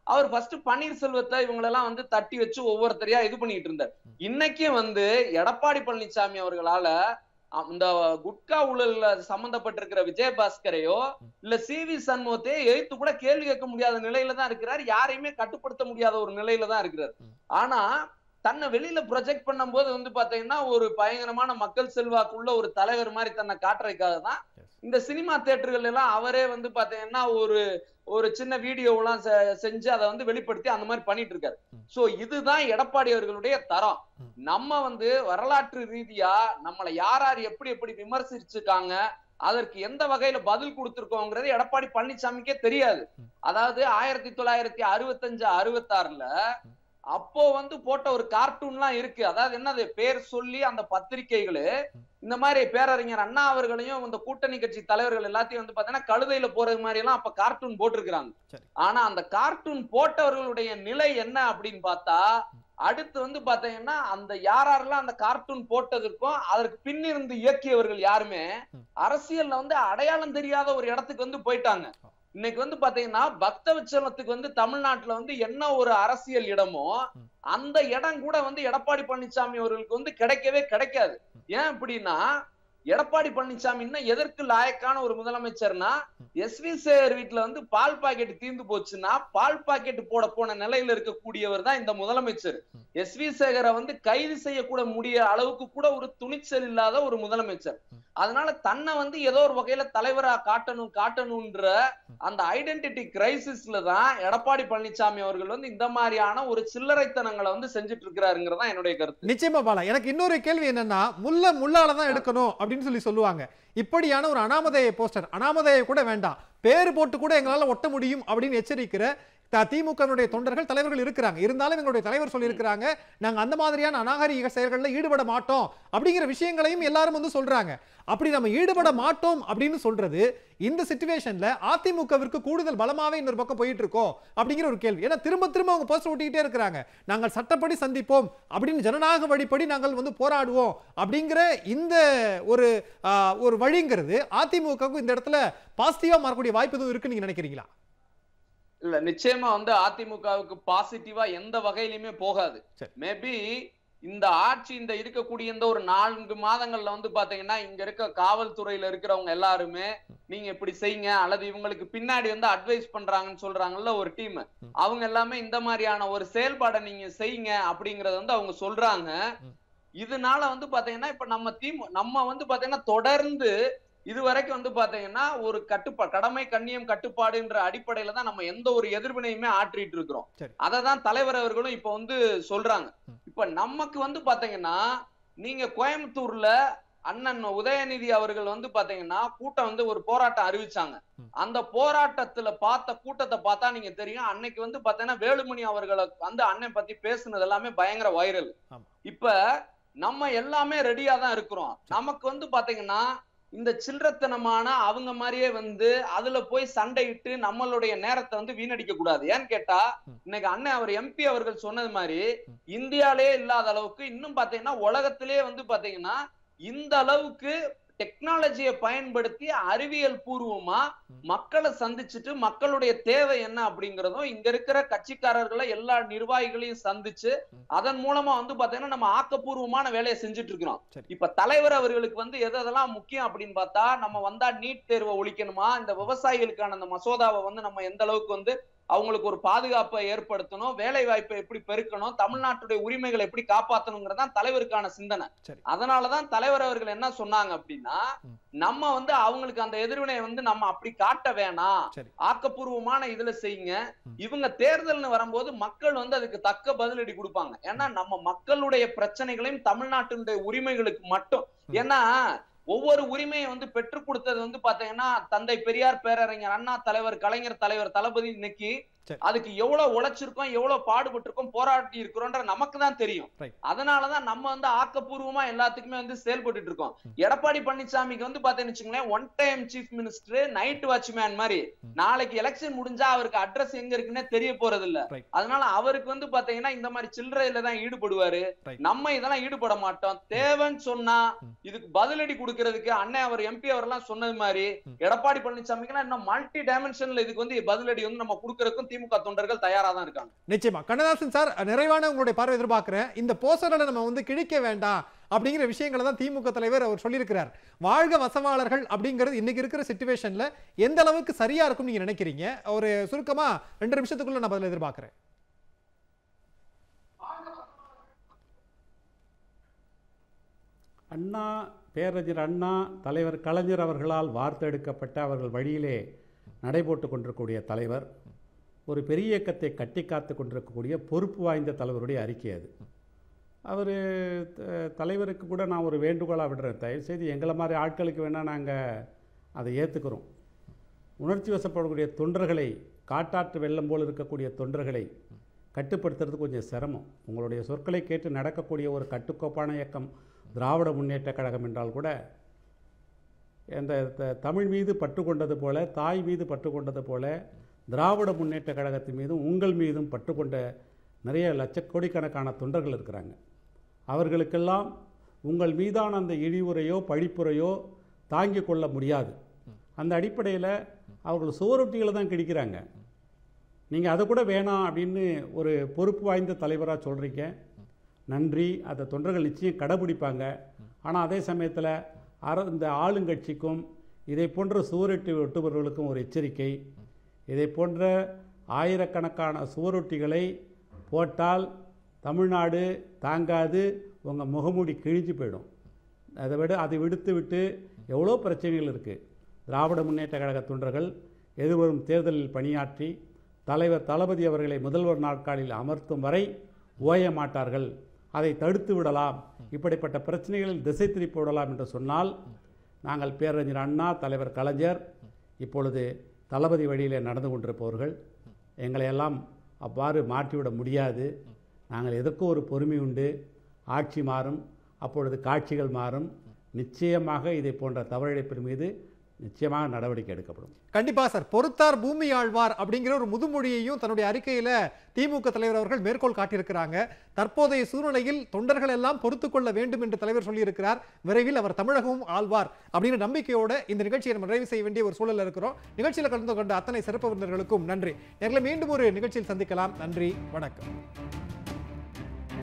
அவர் ஃபர்ஸ்ட் பன்னீர்செல்வத்தை இவங்களெல்லாம் வந்து தட்டி வச்சு ஒவ்வொருத்தரையா இது பண்ணிட்டு இருந்தார் இன்னைக்கும் வந்து எடப்பாடி பழனிசாமி அவர்களால அந்த குட்கா ஊழல்ல சம்பந்தப்பட்டிருக்கிற விஜயபாஸ்கரையோ இல்ல சி வி சண்முகத்தையோ எழுத்து கூட கேள்வி கேட்க முடியாத நிலையில தான் இருக்கிறார் யாரையுமே கட்டுப்படுத்த முடியாத ஒரு நிலையில தான் இருக்கிறார் ஆனா தன்னை வெளியில ப்ரொஜெக்ட் பண்ணும்போது வந்து பாத்தீங்கன்னா ஒரு பயங்கரமான மக்கள் செல்வாக்குள்ள ஒரு தலைவர் மாதிரி தன்னை காட்டுறதுக்காக தான் இந்த சினிமா தியேட்டர்கள் எல்லாம் அவரே வந்து பாத்தீங்கன்னா ஒரு ஒரு சின்ன வீடியோவெல்லாம் செ- செஞ்சு அதை வந்து வெளிப்படுத்தி அந்த மாதிரி பண்ணிட்டு இருக்காரு சோ இதுதான் எடப்பாடி அவர்களுடைய தரம் நம்ம வந்து வரலாற்று ரீதியா நம்மளை யார் யார் எப்படி எப்படி விமர்சிச்சிருக்காங்க அதற்கு எந்த வகையில பதில் கொடுத்திருக்கோங்கிறது எடப்பாடி பழனிசாமிக்கே தெரியாது அதாவது ஆயிரத்தி தொள்ளாயிரத்தி அறுபத்தஞ்சு அறுபத்தாறுல அப்போ வந்து போட்ட ஒரு கார்ட்டூன்லாம் இருக்கு அதாவது என்னது பேர் சொல்லி அந்த பத்திரிகைகளு இந்த மாதிரி பேரறிஞர் அண்ணா அவர்களையும் இந்த கூட்டணி கட்சி தலைவர்கள் எல்லாத்தையும் வந்து பாத்தீங்கன்னா கழுதையில போறது மாதிரி எல்லாம் அப்ப கார்ட்டூன் போட்டிருக்கிறாங்க சரி. ஆனா அந்த கார்ட்டூன் போட்டவர்களுடைய நிலை என்ன அப்படின்னு பார்த்தா அடுத்து வந்து பாத்தீங்கன்னா அந்த யார் யாரெல்லாம் அந்த கார்ட்டூன் போட்டதற்கும் அதற்கு பின்னிருந்து இயக்கியவர்கள் யாருமே அரசியல்ல வந்து அடையாளம் தெரியாத ஒரு இடத்துக்கு வந்து போயிட்டாங்க இன்னைக்கு வந்து பாத்தீங்கன்னா பக்தவச்சலத்துக்கு வந்து தமிழ்நாட்டுல வந்து என்ன ஒரு அரசியல் இடமோ அந்த இடம் கூட வந்து எடப்பாடி பழனிசாமி அவர்களுக்கு வந்து கிடைக்கவே கிடைக்காது ஏன் அப்படின்னா எடப்பாடி பழனிசாமி இன்னும் எதற்கு லாயக்கான ஒரு முதலமைச்சர்னா எஸ் வி சேகர் வீட்டுல வந்து பால் பாக்கெட் தீர்ந்து போச்சுன்னா பால் பாக்கெட் போட போன நிலையில இருக்கக்கூடியவர் தான் இந்த முதலமைச்சர் எஸ் வி சேகரை வந்து கைது செய்யக்கூட முடிய அளவுக்கு கூட ஒரு துணிச்சல் இல்லாத ஒரு முதலமைச்சர் அதனால தன்னை வந்து ஏதோ ஒரு வகையில தலைவரா காட்டணும் காட்டணும்ன்ற அந்த ஐடென்டிட்டி கிரைசிஸ்ல தான் எடப்பாடி பழனிசாமி அவர்கள் வந்து இந்த மாதிரியான ஒரு சில்லறைத்தனங்களை வந்து செஞ்சுட்டு இருக்கிறாருங்கிறதா என்னுடைய கருத்து நிச்சயமா பாலா எனக்கு இன்னொரு கேள்வி என்னன்னா முள்ள முள்ளால தான் எடுக்கணும் அப்படின்னு சொல்லி சொல்லுவாங்க இப்படியான ஒரு அனாமதேய போஸ்டர் அனாமதேய கூட வேண்டாம் பேர் போட்டு கூட எங்களால ஒட்ட முடியும் அப்படின்னு எச்சரிக்கிற த- திமுகவினுடைய தொண்டர்கள் தலைவர்கள் இருக்கிறாங்க இருந்தாலும் எங்களுடைய தலைவர் சொல்லியிருக்கிறாங்க நாங்க அந்த மாதிரியான அநாகரிக செயல்களில் ஈடுபட மாட்டோம் அப்படிங்கிற விஷயங்களையும் எல்லாரும் வந்து சொல்றாங்க அப்படி நம்ம ஈடுபட மாட்டோம் அப்படின்னு சொல்றது இந்த சிச்சுவேஷன்ல அதிமுகவிற்கு கூடுதல் பலமாவே இன்னொரு பக்கம் போயிட்டு இருக்கோம் அப்படிங்கிற ஒரு கேள்வி ஏன்னா திரும்ப திரும்ப அவங்க போஸ்டர் ஒட்டிக்கிட்டே இருக்கிறாங்க நாங்கள் சட்டப்படி சந்திப்போம் அப்படின்னு ஜனநாயக வழிப்படி நாங்கள் வந்து போராடுவோம் அப்படிங்கிற இந்த ஒரு ஆ, ஒரு வழிங்கிறது அதிமுகவுக்கு இந்த இடத்துல பாசிட்டிவா மாறக்கூடிய வாய்ப்பு எதுவும் இருக்குன்னு நீங்க நினைக்கிறீங்களா இல்ல நிச்சயமா வந்து அதிமுகவுக்கு பாசிட்டிவா எந்த வகையிலுமே போகாது சரி. மேபி இந்த ஆட்சி இந்த இருக்கக்கூடிய இந்த ஒரு நான்கு மாதங்கள்ல வந்து பாத்தீங்கன்னா இங்க இருக்க காவல்துறையில இருக்கிறவங்க எல்லாருமே நீங்க இப்படி செய்யுங்க அல்லது இவங்களுக்கு பின்னாடி வந்து அட்வைஸ் பண்றாங்கன்னு சொல்றாங்கல்ல ஒரு டீம் அவங்க எல்லாமே இந்த மாதிரியான ஒரு செயல்பாடை நீங்க செய்யுங்க அப்படிங்கறத வந்து அவங்க சொல்றாங்க இதனால வந்து பாத்தீங்கன்னா இப்ப நம்ம திமு நம்ம வந்து பாத்தீங்கன்னா தொடர்ந்து இது வரைக்கும் வந்து பாத்தீங்கன்னா ஒரு கட்டுப்பா கடமை கண்ணியம் கட்டுப்பாடுன்ற அடிப்படையில தான் நம்ம எந்த ஒரு எதிர்வினையுமே ஆற்றிட்டு இருக்கிறோம் சரி. அதை தான் தலைவர் அவர்களும் இப்ப வந்து சொல்றாங்க இப்ப நமக்கு வந்து பாத்தீங்கன்னா நீங்க கோயம்புத்தூர்ல அண்ணன் உதயநிதி அவர்கள் வந்து பாத்தீங்கன்னா கூட்டம் வந்து ஒரு போராட்டம் அறிவிச்சாங்க ம். அந்த போராட்டத்துல பார்த்த கூட்டத்தை பார்த்தா நீங்க தெரியும் அன்னைக்கு வந்து பாத்தீங்கன்னா வேலுமணி அவர்களை வந்து அண்ணன் பத்தி பேசுனது எல்லாமே பயங்கர வைரல் ஆமா. இப்ப நம்ம எல்லாமே ரெடியா தான் இருக்கிறோம் நமக்கு வந்து பாத்தீங்கன்னா இந்த சில்லறத்தனமான அவங்க மாதிரியே வந்து அதுல போய் சண்டையிட்டு நம்மளுடைய நேரத்தை வந்து வீணடிக்க கூடாது ஏன்னு கேட்டா ம். இன்னைக்கு அண்ணன் அவர் எம்பி அவர்கள் சொன்னது மாதிரி இந்தியாலே இல்லாத அளவுக்கு இன்னும் பாத்தீங்கன்னா உலகத்திலே வந்து பாத்தீங்கன்னா இந்த அளவுக்கு டெக்னாலஜியை பயன்படுத்தி அறிவியல் பூர்வமா மக்களை சந்திச்சுட்டு மக்களுடைய தேவை என்ன அப்படிங்கறதும் இங்க இருக்கிற கட்சிக்காரர்களை எல்லா நிர்வாகிகளையும் சந்திச்சு அதன் மூலமா வந்து பாத்தீங்கன்னா நம்ம ஆக்கப்பூர்வமான வேலையை செஞ்சுட்டு இருக்கிறோம் சரி. இப்ப தலைவர் அவர்களுக்கு வந்து எது எதெல்லாம் முக்கியம் அப்படின்னு பார்த்தா நம்ம வந்தா நீட் தேர்வை ஒழிக்கணுமா இந்த விவசாயிகளுக்கான அந்த மசோதாவை வந்து நம்ம எந்த அளவுக்கு வந்து அவங்களுக்கு ஒரு பாதுகாப்பை ஏற்படுத்தணும் வேலை வாய்ப்பை எப்படி பெருக்கணும் தமிழ்நாட்டுடைய உரிமைகளை எப்படி காப்பாத்தணுங்கிறதான் தலைவருக்கான சிந்தனை சரி. அதனாலதான் தலைவர் அவர்கள் என்ன சொன்னாங்க அப்படின்னா ம். நம்ம வந்து அவங்களுக்கு அந்த எதிர்வினையை வந்து நம்ம அப்படி காட்ட வேணாம் சரி. ஆக்கப்பூர்வமான இதுல செய்யுங்க ம். இவங்க தேர்தல்னு வரும்போது மக்கள் வந்து அதுக்கு தக்க பதிலடி கொடுப்பாங்க ஏன்னா நம்ம மக்களுடைய பிரச்சனைகளையும் தமிழ்நாட்டினுடைய உரிமைகளுக்கு மட்டும் ம். ஏன்னா ஒவ்வொரு உரிமையை வந்து பெற்றுக் கொடுத்தது வந்து பாத்தீங்கன்னா தந்தை பெரியார் பேரறிஞர் அண்ணா தலைவர் கலைஞர் தலைவர் தளபதி இன்னைக்கு சரி. அதுக்கு எவ்வளவு உழைச்சிருக்கோம் எவ்வளவு பாடுபட்டிருக்கோம் போராட்டி இருக்கிறோன்ற நமக்கு தான் தெரியும் Right. அதனாலதான் நம்ம வந்து ஆக்கப்பூர்வமா எல்லாத்துக்குமே வந்து செயல்பட்டு இருக்கோம் எடப்பாடி பழனிசாமிக்கு வந்து பாத்தீங்கன்னு வச்சுங்களேன் one time chief minister night watchman மாதிரி ம். நாளைக்கு எலெக்ஷன் முடிஞ்சா அவருக்கு அட்ரஸ் எங்க இருக்குன்னே தெரிய போறது இல்ல Right. அதனால அவருக்கு வந்து பாத்தீங்கன்னா இந்த மாதிரி சில்லறையில தான் ஈடுபடுவாரு Right. நம்ம இதெல்லாம் ஈடுபட மாட்டோம் தேவைன்னு சொன்னா ம். இதுக்கு பதிலடி கொடுக்கறதுக்கு அண்ணன் அவர் எம்பி அவர்லாம் சொன்னது மாதிரி ம். எடப்பாடி பழனிசாமிக்குலாம் இன்னும் மல்டி டைமென்ஷன்ல இதுக்கு வந்து பதிலடி வந்து நம்ம கொடுக்கறதுக்கும் திமுக தொண்டர்கள் தயாரா தான் இருக்காங்க நிச்சயமா கண்ணதாசன் சார் நிறைவான உங்களுடைய பார்வை எதிர்பார்க்கிறேன் இந்த போஸ்டர்களை நம்ம வந்து கிழிக்க வேண்டாம் அப்படிங்கிற விஷயங்களை தான் திமுக தலைவர் அவர் சொல்லியிருக்கிறார் வாழ்க வசவாளர்கள் அப்படிங்கிறது இன்னைக்கு இருக்கிற சுச்சுவேஷன்ல எந்த அளவுக்கு சரியா இருக்கும் நீங்க நினைக்கிறீங்க ஒரு சுருக்கமா ரெண்டு நிமிஷத்துக்குள்ள நான் பதில் எதிர்பார்க்கிறேன் அண்ணா பேரறிஞர் அண்ணா தலைவர் கலைஞர் அவர்களால் வார்த்தெடுக்கப்பட்ட அவர்கள் வழியிலே நடைபோட்டு கொண்டிருக்கக்கூடிய தலைவர் ஒரு பெரிய இயக்கத்தை கட்டி காத்து கொண்டிருக்கக்கூடிய பொறுப்பு வாய்ந்த தலைவருடைய அறிக்கை அது அவர் தலைவருக்கு கூட நான் ஒரு வேண்டுகோளாக விடுறேன் தயவுசெய்து எங்களை மாதிரி ஆட்களுக்கு வேணால் நாங்கள் அதை ஏற்றுக்கிறோம் உணர்ச்சி வசப்படக்கூடிய தொண்டர்களை காட்டாற்று வெள்ளம் போல் இருக்கக்கூடிய தொண்டர்களை கட்டுப்படுத்துறது கொஞ்சம் சிரமம் உங்களுடைய சொற்களை கேட்டு நடக்கக்கூடிய ஒரு கட்டுக்கோப்பான இயக்கம் திராவிட முன்னேற்ற கழகம் என்றால் கூட இந்த த- தமிழ் மீது பற்று கொண்டது போல தாய் மீது பற்று கொண்டது போல திராவிட முன்னேற்ற கழகத்தின் மீதும் உங்கள் மீதும் பற்று கொண்ட நிறைய லட்சக்கோடிக்கணக்கான தொண்டர்கள் இருக்கிறாங்க அவர்களுக்கெல்லாம் உங்கள் மீதான அந்த இழிவுரையோ பழிப்புரையோ தாங்கிக் கொள்ள முடியாது அந்த அடிப்படையில் அவர்கள் சுவரொட்டிகளை தான் கிடிக்கிறாங்க நீங்கள் அதை கூட வேணாம் அப்படின்னு ஒரு பொறுப்பு வாய்ந்த தலைவராக சொல்கிறீங்க நன்றி அதை தொண்டர்கள் நிச்சயம் கடைபிடிப்பாங்க ஆனால் அதே சமயத்தில் அர இந்த ஆளுங்கட்சிக்கும் இதை போன்ற சுவரொட்டி ஒட்டுபவர்களுக்கும் ஒரு எச்சரிக்கை இதை போன்ற ஆயிரக்கணக்கான சுவரொட்டிகளை போட்டால் தமிழ்நாடு தாங்காது உங்கள் முகமூடி கிழிஞ்சு போயிடும் அதை விட அதை விடுத்து விட்டு எவ்வளோ பிரச்சனைகள் இருக்குது திராவிட முன்னேற்ற கழக தொண்டர்கள் எதிர்வரும் தேர்தலில் பணியாற்றி தலைவர் தளபதி அவர்களை முதல்வர் நாட்காலில் அமர்த்தும் வரை ஓய மாட்டார்கள் அதை தடுத்து விடலாம் இப்படிப்பட்ட பிரச்சனைகளில் திசை திருப்பி விடலாம் என்று சொன்னால் நாங்கள் பேரறிஞர் அண்ணா தலைவர் கலைஞர் இப்பொழுது தளபதி வழியிலே நடந்து கொண்டிருப்பவர்கள் எங்களை எல்லாம் அவ்வாறு மாற்றிவிட முடியாது நாங்கள் எதற்கும் ஒரு பொறுமை உண்டு ஆட்சி மாறும் அப்பொழுது காட்சிகள் மாறும் நிச்சயமாக இதை போன்ற தவறிழைப்பின் மீது நிச்சயமாக நடவடிக்கை எடுக்கப்படும் கண்டிப்பா சார் பொறுத்தார் பூமி ஆழ்வார் அப்படிங்கிற ஒரு முதுமொழியையும் தன்னுடைய அறிக்கையில திமுக தலைவர் அவர்கள் மேற்கோள் காட்டியிருக்கிறாங்க தற்போதைய சூழ்நிலையில் தொண்டர்கள் எல்லாம் பொறுத்துக் கொள்ள வேண்டும் என்று தலைவர் சொல்லியிருக்கிறார் விரைவில் அவர் தமிழகமும் ஆழ்வார் அப்படிங்கிற நம்பிக்கையோட இந்த நிகழ்ச்சியை நம்ம நிறைவு செய்ய வேண்டிய ஒரு சூழல்ல இருக்கிறோம் நிகழ்ச்சியில் கலந்து கொண்ட அத்தனை சிறப்பு விருந்தினர்களுக்கும் நன்றி நேரில் மீண்டும் ஒரு நிகழ்ச்சியில் சந்திக்கலாம் நன்றி வணக்கம்